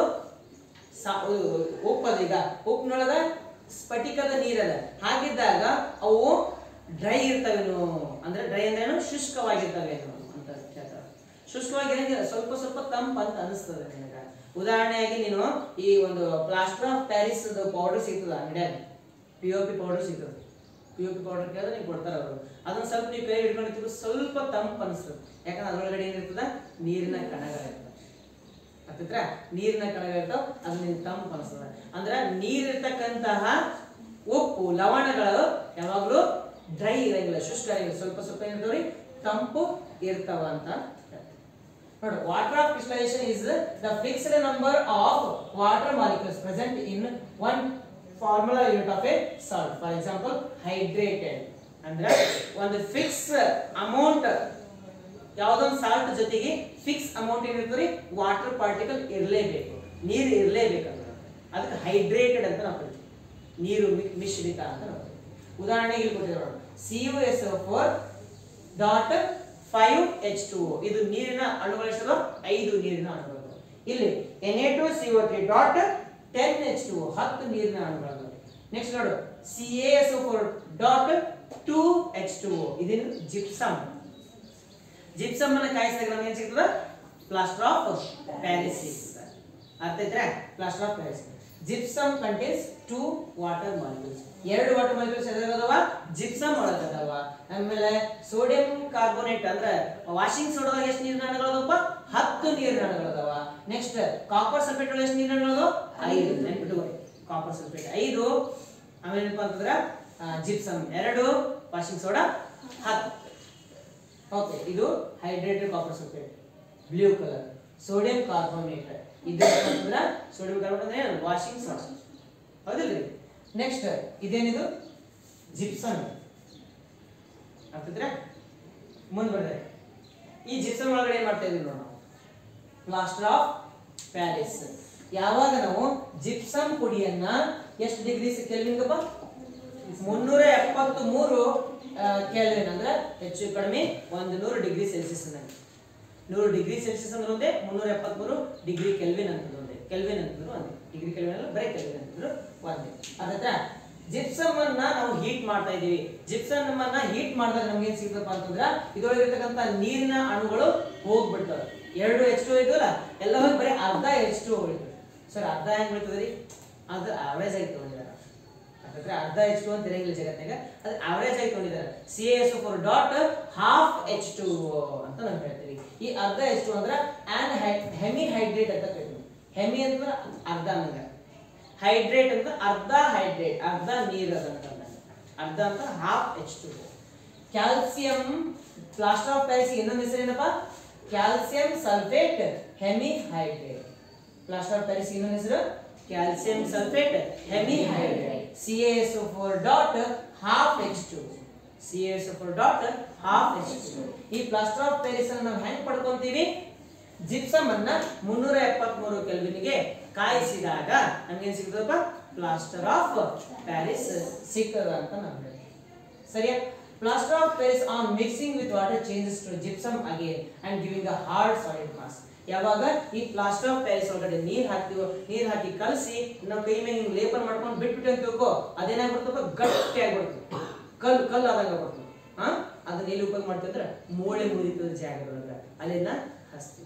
ಸಾ- ಉ- ಉಪ್ಪದ ಈಗ ಉಪ್ಪಿನೊಳಗ ಸ್ಫಟಿಕದ ನೀರದ ಹಾಗಿದ್ದಾಗ ಅವು ಡ್ರೈ ಇರ್ತವೇನು ಅಂದ್ರೆ ಡ್ರೈ ಅಂದ್ರೇನು ಶುಷ್ಕವಾಗಿರ್ತವೇನು ಅಂತ ಹೇಳ್ತಾರೆ ಶುಷ್ಕವಾಗಿರಂಗಿಲ್ಲ ಸ್ವಲ್ಪ ಸ್ವಲ್ಪ ತಂಪು ಅಂತ ಅನಿಸ್ತದೆ ನಿನಗ ಉದಾಹರಣೆಯಾಗಿ ನೀನು ಈ ಒಂದು ಪ್ಲಾಸ್ಟರ್ ಆಫ್ ಪ್ಯಾರಿಸ್ ಪೌಡರ್ ಸಿಗ್ತದ ಅಂಗಡಿಯಾಗ ಪಿ ಒ ಪಿ ಪೌಡರ್ ಸಿಗ್ತದೆ ಪಿ ಒ ಪಿ ಪೌಡರ್ ಕೇಳಿದ್ರೆ ನೀವು ಕೊಡ್ತಾರ ಅವರು ಅದನ್ನ ಸ್ವಲ್ಪ ನೀವು ಕೈ ಹಿಡ್ಕೊಂಡಿರ್ತೀವಿ ಸ್ವಲ್ಪ ತಂಪು ಅನಿಸ್ತದೆ ಯಾಕಂದ್ರೆ ಅದ್ರೊಳಗಡೆ ಏನಿರ್ತದ ನೀರಿನ ಕಣಗಳಿರ್ತದೆ ಅರ್ಥತ್ರ ನೀರಿನ ಕಣಗಳಿರ್ತಾವ ಅದು ನಿನ್ ತಂಪು ಅನಿಸ್ತದೆ ಅಂದ್ರೆ ನೀರಿರ್ತಕ್ಕಂತಹ ಉಪ್ಪು ಲವಣಗಳು ಯಾವಾಗಲೂ ಡ್ರೈ ಇರಂಗಿಲ್ಲ ಶುಷ್ಕ ಇರಂಗಿಲ್ಲ ಸ್ವಲ್ಪ ಸ್ವಲ್ಪ ಏನಿರ್ತಾವ್ರಿ ತಂಪು ಇರ್ತಾವ ಅಂತ ಹೇಳ್ತಾರೆ. ನೋಡಿ water of crystallisation is the fixed number of water molecules present in one formula unit of a salt for example hydrated ಅಂದ್ರೆ ಒಂದು ಫಿಕ್ಸ್ ಅಮೌಂಟ್ ಯಾವ್ದೊಂದು ಸಾಲ್ಟ್ ಜೊತೆಗೆ ಫಿಕ್ಸ್ ಅಮೌಂಟ್ ಏನಿರ್ತದೆ ವಾಟರ್ ಪಾರ್ಟಿಕಲ್ ಇರಲೇಬೇಕು ನೀರು ಇರಲೇಬೇಕಂದ್ರೆ ಅದಕ್ಕೆ ಹೈಡ್ರೇಟೆಡ್ ಅಂತ ನಾವು ಕರಿತೀವಿ ನೀರು ಮಿ- ಮಿಶ್ರಿತ ಅಂತ ನಾವು ಕರಿತೀವಿ ಉದಾಹರಣೆಗೆ ಇಲ್ಲಿ ಕೊಟ್ಟಿದ್ದಾರೆ ನೋಡಿ C U S four dot five H two ಇದು ನೀರಿನ ಅಣುಗಳು ಎಷ್ಟದ ಐದು ನೀರಿನ ಅಣುಗಳು ಇಲ್ಲಿ N A two C O three dot ten H two ಹತ್ತು ನೀರಿನ ಅಣುಗಳು ನೆಕ್ಸ್ಟ್ ನೋಡು C A S four dot two H two ಇದೇನು ಜಿಪ್ಸಮ್ ಜಿಪ್ಸಮ್ ಅನ್ನ ಕಾಯಿಸಿದಾಗ ನಮ್ಗೆ ಏನ್ ಸಿಗ್ತದ ಪ್ಲಾಸ್ಟರ್ ಆಫ್ ಪ್ಯಾರಿಸ್ ಸಿಗ್ತದೆ ಅರ್ಥ ಐತ್ರಾ plaster of Paris gypsum contains two water molecules ಎರಡು ವಾಟರ್ ಮಾಲಿಕ್ಯೂಲ್ಸ್ ಎದಾಗದವ ಜಿಪ್ಸಮ್ ಒಳಗದವ ಆಮೇಲೆ ಸೋಡಿಯಂ ಕಾರ್ಬೋನೇಟ್ ಅಂದ್ರೆ ವಾಷಿಂಗ್ ಸೋಡಾದಾಗ ಎಷ್ಟು ನೀರಿನ ಅಣುಗಳದವಪ್ಪ ಹತ್ತು ನೀರಿನ ಅಣುಗಳದವ ನೆಕ್ಸ್ಟ್ ಕಾಪರ್ ಸಲ್ಫೇಟ್ ಒಳಗೆ ಎಷ್ಟು ನೀರಿನ ಅಣುಗಳದವ ಐದು ನೆನ್ಪಿಟ್ಟುಕೊಳ್ಳಿ ಕಾಪರ್ ಸಲ್ಫೇಟ್ ಐದು ಆಮೇಲೆ ಏನಪ್ಪ ಅಂತಂದ್ರೆ ಜಿಪ್ಸಮ್ ಎರಡು ವಾಷಿಂಗ್ ಸೋಡಾ ಹತ್ತು ಓಕೆ ಇದು hydrated copper sulphate blue colour sodium carbonate ಇದು ಅಂದ್ರೆ ಸೋಡಿಯಂ ಕಾರ್ಬೋನೇಟ್ ಅಂದ್ರೆ ವಾಷಿಂಗ್ ಸೋಡಾ ಹೌದಿಲ್ರಿ ನೆಕ್ಸ್ಟ್ ಇದೇನಿದು ಜಿಪ್ಸಮ್ ಆಗ್ತದ್ರೆ ಮುಂದೆ ಬರ್ತಾರೆ ಈ ಜಿಪ್ಸಮ್ ಒಳಗಡೆ ಏನ್ ಮಾಡ್ತಾ ಇದೀವಿ ನೋಡಿ ನಾವು ಪ್ಲಾಸ್ಟರ್ ಆಫ್ ಪ್ಯಾರಿಸ್ ಯಾವಾಗ ನಾವು ಜಿಪ್ಸಮ್ ಪುಡಿಯನ್ನ ಎಷ್ಟು ಡಿಗ್ರಿ ಕೆಲ್ವಿನ್ಗಪ್ಪ ಮುನ್ನೂರ ಎಪ್ಪತ್ತು ಮೂರು ಕೆಲ್ವಿನ್ ಅಂದ್ರೆ ಹೆಚ್ಚು ಕಡಿಮೆ ಒಂದು ನೂರು ಡಿಗ್ರಿ ಸೆಲ್ಸಿಯಸ್ ಅನ್ನಂಗೆ ನೂರು ಡಿಗ್ರಿ ಸೆಲ್ಸಿಯಸ್ ಅಂದ್ರೆ ಒಂದೇ ಮುನ್ನೂರ ಎಪ್ಪತ್ಮೂರು ಡಿಗ್ರಿ ಕೆಲ್ವಿನ್ ಅಂತಂದ್ರೆ ಒಂದೇ ಕೆಲ್ವಿನ್ ಅಂತಂದ್ರು ಒಂದೇ ಡಿಗ್ರಿ ಕೆಲ್ವಿನ್ ಅಲ್ಲ ಬರೀ ಕೆಲ್ವಿನ್ ಅಂತಂದ್ರು ಒಂದೇ ಅದತ್ರ ಜಿಪ್ಸಮ್ ಅನ್ನ ನಾವು ಹೀಟ್ ಮಾಡ್ತಾ ಇದೀವಿ ಜಿಪ್ಸಮ್ ಅನ್ನ ಹೀಟ್ ಮಾಡಿದಾಗ ನಮ್ಗೆ ಏನ್ ಸಿಗ್ತಪ್ಪ ಅಂತಂದ್ರ ಇದ್ರೊಳಗಿರ್ತಕ್ಕಂಥ ನೀರಿನ ಅಣುಗಳು ಹೋಗ್ಬಿಡ್ತವೆ ಎರಡು ಎಚ್ ಟು ಇದಲ್ಲ ಎಲ್ಲ ಹೋಗಿ ಬರೀ ಅರ್ಧ ಎಚ್ ಟು ಉಳಿತದೆ ಸರ್ ಅರ್ಧ ಹೆಂಗ್ ಬೀಳ್ತದೆ ರೀ ಅದು ಆವರೇಜ್ ಆಗಿ ತಗೊಂಡಿದ್ದಾರೆ ಹಾಗಾದ್ರೆ ಅರ್ಧ ಎಚ್ ಟು ಅಂತ ಇರಂಗಿಲ್ಲ ಜಗತ್ತಿನಾಗ ಅದು ಆವರೇಜ್ ಆಗಿ ತಗೊಂಡಿದ್ದಾರೆ C S four dot half H two ಅಂತ ನಾವು ಹೇಳ್ತೀವಿ ಈ ಅರ್ಧ ಎಚ್ ಟು ಅಂದ್ರೆ ಆನ್ ಹೆಮಿ ಹೈಡ್ರೇಟ್ ಅಂತ ಕರಿತೀವಿ ಹೆಮಿ ಅಂದ್ರೆ ಅರ್ಧ ಅನ್ನಂಗ ಹೈಡ್ರೇಟ್ ಅಂತ ಅರ್ಧ ಹೈಡ್ರೇಟ್ ಅರ್ಧ ನೀರು ಅದಂತ ಅರ್ಧ ಅಂತ half H two calcium plaster of Paris ಇನ್ನೊಂದು ಹೆಸರೇನಪ್ಪ calcium sulphate hemi hydrate plaster of Paris ಇನ್ನೊಂದು ಹೆಸರು calcium sulphate hemi hydrate C S four dot half H two C S four dot half H two ಈ ಪ್ಲಾಸ್ಟರ್ ಆಫ್ ಪ್ಯಾರಿಸ್ ಅನ್ನು ನಾವು ಹೆಂಗ್ ಪಡ್ಕೊಂತೀವಿ ಜಿಪ್ಸಮ್ ಅನ್ನ ಮುನ್ನೂರ ಎಪ್ಪತ್ಮೂರು ಕೆಲ್ವಿನ್ಗೆ ಕಾಯಿಸಿದಾಗ ನಮ್ಗೇನ್ ಸಿಗ್ತದಪ್ಪ ಪ್ಲಾಸ್ಟರ್ ಆಫ್ ಪ್ಯಾರಿಸ್ ಸಿಗ್ತದ ಅಂತ ನಾವು ಹೇಳ್ತೀವಿ ಸರಿಯಾ plaster of Paris on mixing with water changes to gypsum again and giving a hard solid mass ಯಾವಾಗ ಈ ಪ್ಲಾಸ್ಟರ್ ಆಫ್ ಪ್ಯಾರಿಸ್ ಒಳಗಡೆ ನೀರ್ ಹಾಕ್ತಿವೋ ನೀರ್ ಹಾಕಿ ಕಲಸಿ ನಾವು ಕೈ ಮೇಲೆ ಹಿಂಗ್ ಲೇಪನ್ ಮಾಡ್ಕೊಂಡು ಬಿಟ್ಬಿಟ್ಟು ಅಂತ ತಿಳ್ಕೊ ಅದೇನಾಗ್ಬಿಡ್ತಪ್ಪ ಗಟ್ಟಿ ಆಗ್ಬಿಡ್ತು ಕಲ್ಲು ಕಲ್ಲು ಆದಂಗ ಆಗ್ಬಿಡ್ತು ಹಾ ಅದನ್ನ ಎಲ್ಲಿ ಉಪಯೋಗ ಮಾಡ್ತೀವಿ ಅಂದ್ರೆ ಮೂಳೆ ಮುರಿತದ ಜಾಗದೊಳಗ ಅಲ್ಲಿಂದ ಹಸ್ತಿ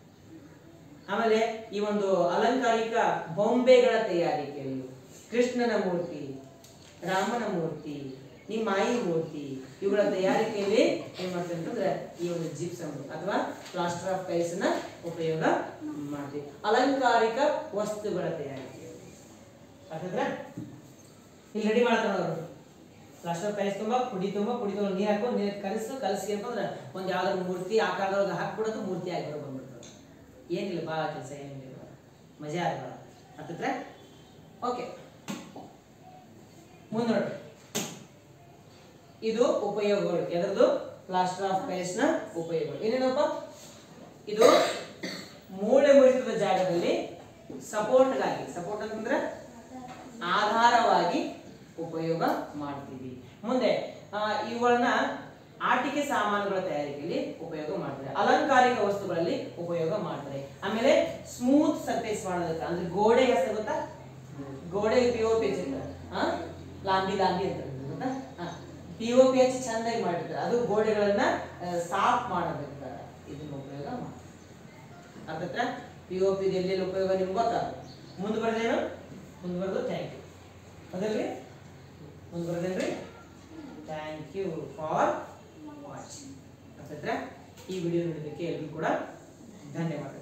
ಆಮೇಲೆ ಈ ಒಂದು ಅಲಂಕಾರಿಕ ಬೊಂಬೆಗಳ ತಯಾರಿಕೆಯಲ್ಲಿ ಕೃಷ್ಣನ ಮೂರ್ತಿ ರಾಮನ ಮೂರ್ತಿ ನಿಮ್ಮ ಮಾಯಿ ಮೂರ್ತಿ ಇವುಗಳ ತಯಾರಿಕೆಯಲ್ಲಿ ಏನ್ ಮಾಡ್ತೀವಿ ಅಂತಂದ್ರೆ ಈ ಒಂದು ಜಿಪ್ಸಮ್ ಅಥವಾ ಪ್ಲಾಸ್ಟರ್ ಆಫ್ ಪ್ಯಾರಿಸ್ ನ ಉಪಯೋಗ ಮಾಡ್ತೀವಿ ಅಲಂಕಾರಿಕ ವಸ್ತುಗಳ ತಯಾರಿಕೆ ಅರ್ಥಾದ್ರೆ ಇಲ್ಲಿ ರೆಡಿ ಮಾಡ್ತಾರೆ ಅವರು ಪ್ಲಾಸ್ಟರ್ ಆಫ್ ಪ್ಯಾರಿಸ್ ತುಂಬಾ ಪುಡಿ ತುಂಬಾ ಪುಡಿ ತುಂಬ ನೀರು ಹಾಕೊಂಡು ನೀರು ಕಲಸು ಕಲಸಿ ಅಂತಂದ್ರೆ ಒಂದು ಯಾವ್ದಾದ್ರು ಮೂರ್ತಿ ಆಕಾರದೊಳಗೆ ಹಾಕ್ಬಿಡೋದು ಮೂರ್ತಿ ಆಗಿಬಿಡೋ ಬಂದ್ಬಿಡ್ತದೆ ಏನಿಲ್ಲ ಭಾಳ ಕೆಲಸ ಏನಿಲ್ಲ ಮಜಾ ಅದ ಹತ್ತಿರ ಓಕೆ ಮುಂದೆ ನೋಡ್ರಿ ಇದು ಉಪಯೋಗಗಳು ಎದರದು ಪ್ಲಾಸ್ಟರ್ ಆಫ್ ಪ್ಯಾರಿಸ್ ನ ಉಪಯೋಗಗಳು ಏನೇನಪ್ಪ ಇದು ಮೂಳೆ ಮುರಿತದ ಜಾಗದಲ್ಲಿ ಸಪೋರ್ಟ್ಗಾಗಿ ಸಪೋರ್ಟ್ ಅಂತಂದ್ರೆ ಆಧಾರವಾಗಿ ಉಪಯೋಗ ಮಾಡ್ತೀವಿ ಮುಂದೆ ಆ, ಇವುಗಳನ್ನ ಆಟಿಕೆ ಸಾಮಾನುಗಳ ತಯಾರಿಕೆಯಲ್ಲಿ ಉಪಯೋಗ ಮಾಡ್ತಾರೆ ಅಲಂಕಾರಿಕ ವಸ್ತುಗಳಲ್ಲಿ ಉಪಯೋಗ ಮಾಡ್ತಾರೆ ಆಮೇಲೆ ಸ್ಮೂತ್ ಸರ್ಫೇಸ್ ಮಾಡೋದಕ್ಕೆ ಅಂದ್ರೆ ಗೋಡೆ ಹೆಸರು ಗೊತ್ತಾ ಗೋಡೆ ಪಿ ಒ ಪಿ ಎಚ್ ಹಾ ಲಾಂಬಿ ಲಾಂಬಿ ಅಂತ ಇರ್ತದೆ ಗೊತ್ತಾ ಪಿ ಒ ಪಿ ಎಚ್ ಚಂದಾಗಿ ಮಾಡಿರ್ತಾರೆ ಅದು ಗೋಡೆಗಳನ್ನ ಸಾಫ್ ಮಾಡೋದಕ್ಕೆ ಇದನ್ನ ಉಪಯೋಗ ಮಾಡ್ತಾರೆ ಅರ್ಥತ್ರ ಪಿ ಒ ಪಿ ಎಲ್ಲೆಲ್ಲಿ ಉಪಯೋಗ ನಿಮ್ಗೆ ಗೊತ್ತಾಗ ಮುಂದೆ ಬರ್ದೇನು ಮುಂದೆ ಬರ್ದು ಥ್ಯಾಂಕ್ ಯು ಅದಲ್ರಿ ಮುಂದೆ ಬರ್ದೇನ್ರಿ ಥ್ಯಾಂಕ್ ಯು ಫಾರ್ ವಾಚಿಂಗ್ ಅರ್ಥತ್ರ ಈ ವಿಡಿಯೋ ನೋಡಿದ್ದಕ್ಕೆ ಎಲ್ರಿಗೂ ಕೂಡ ಧನ್ಯವಾದ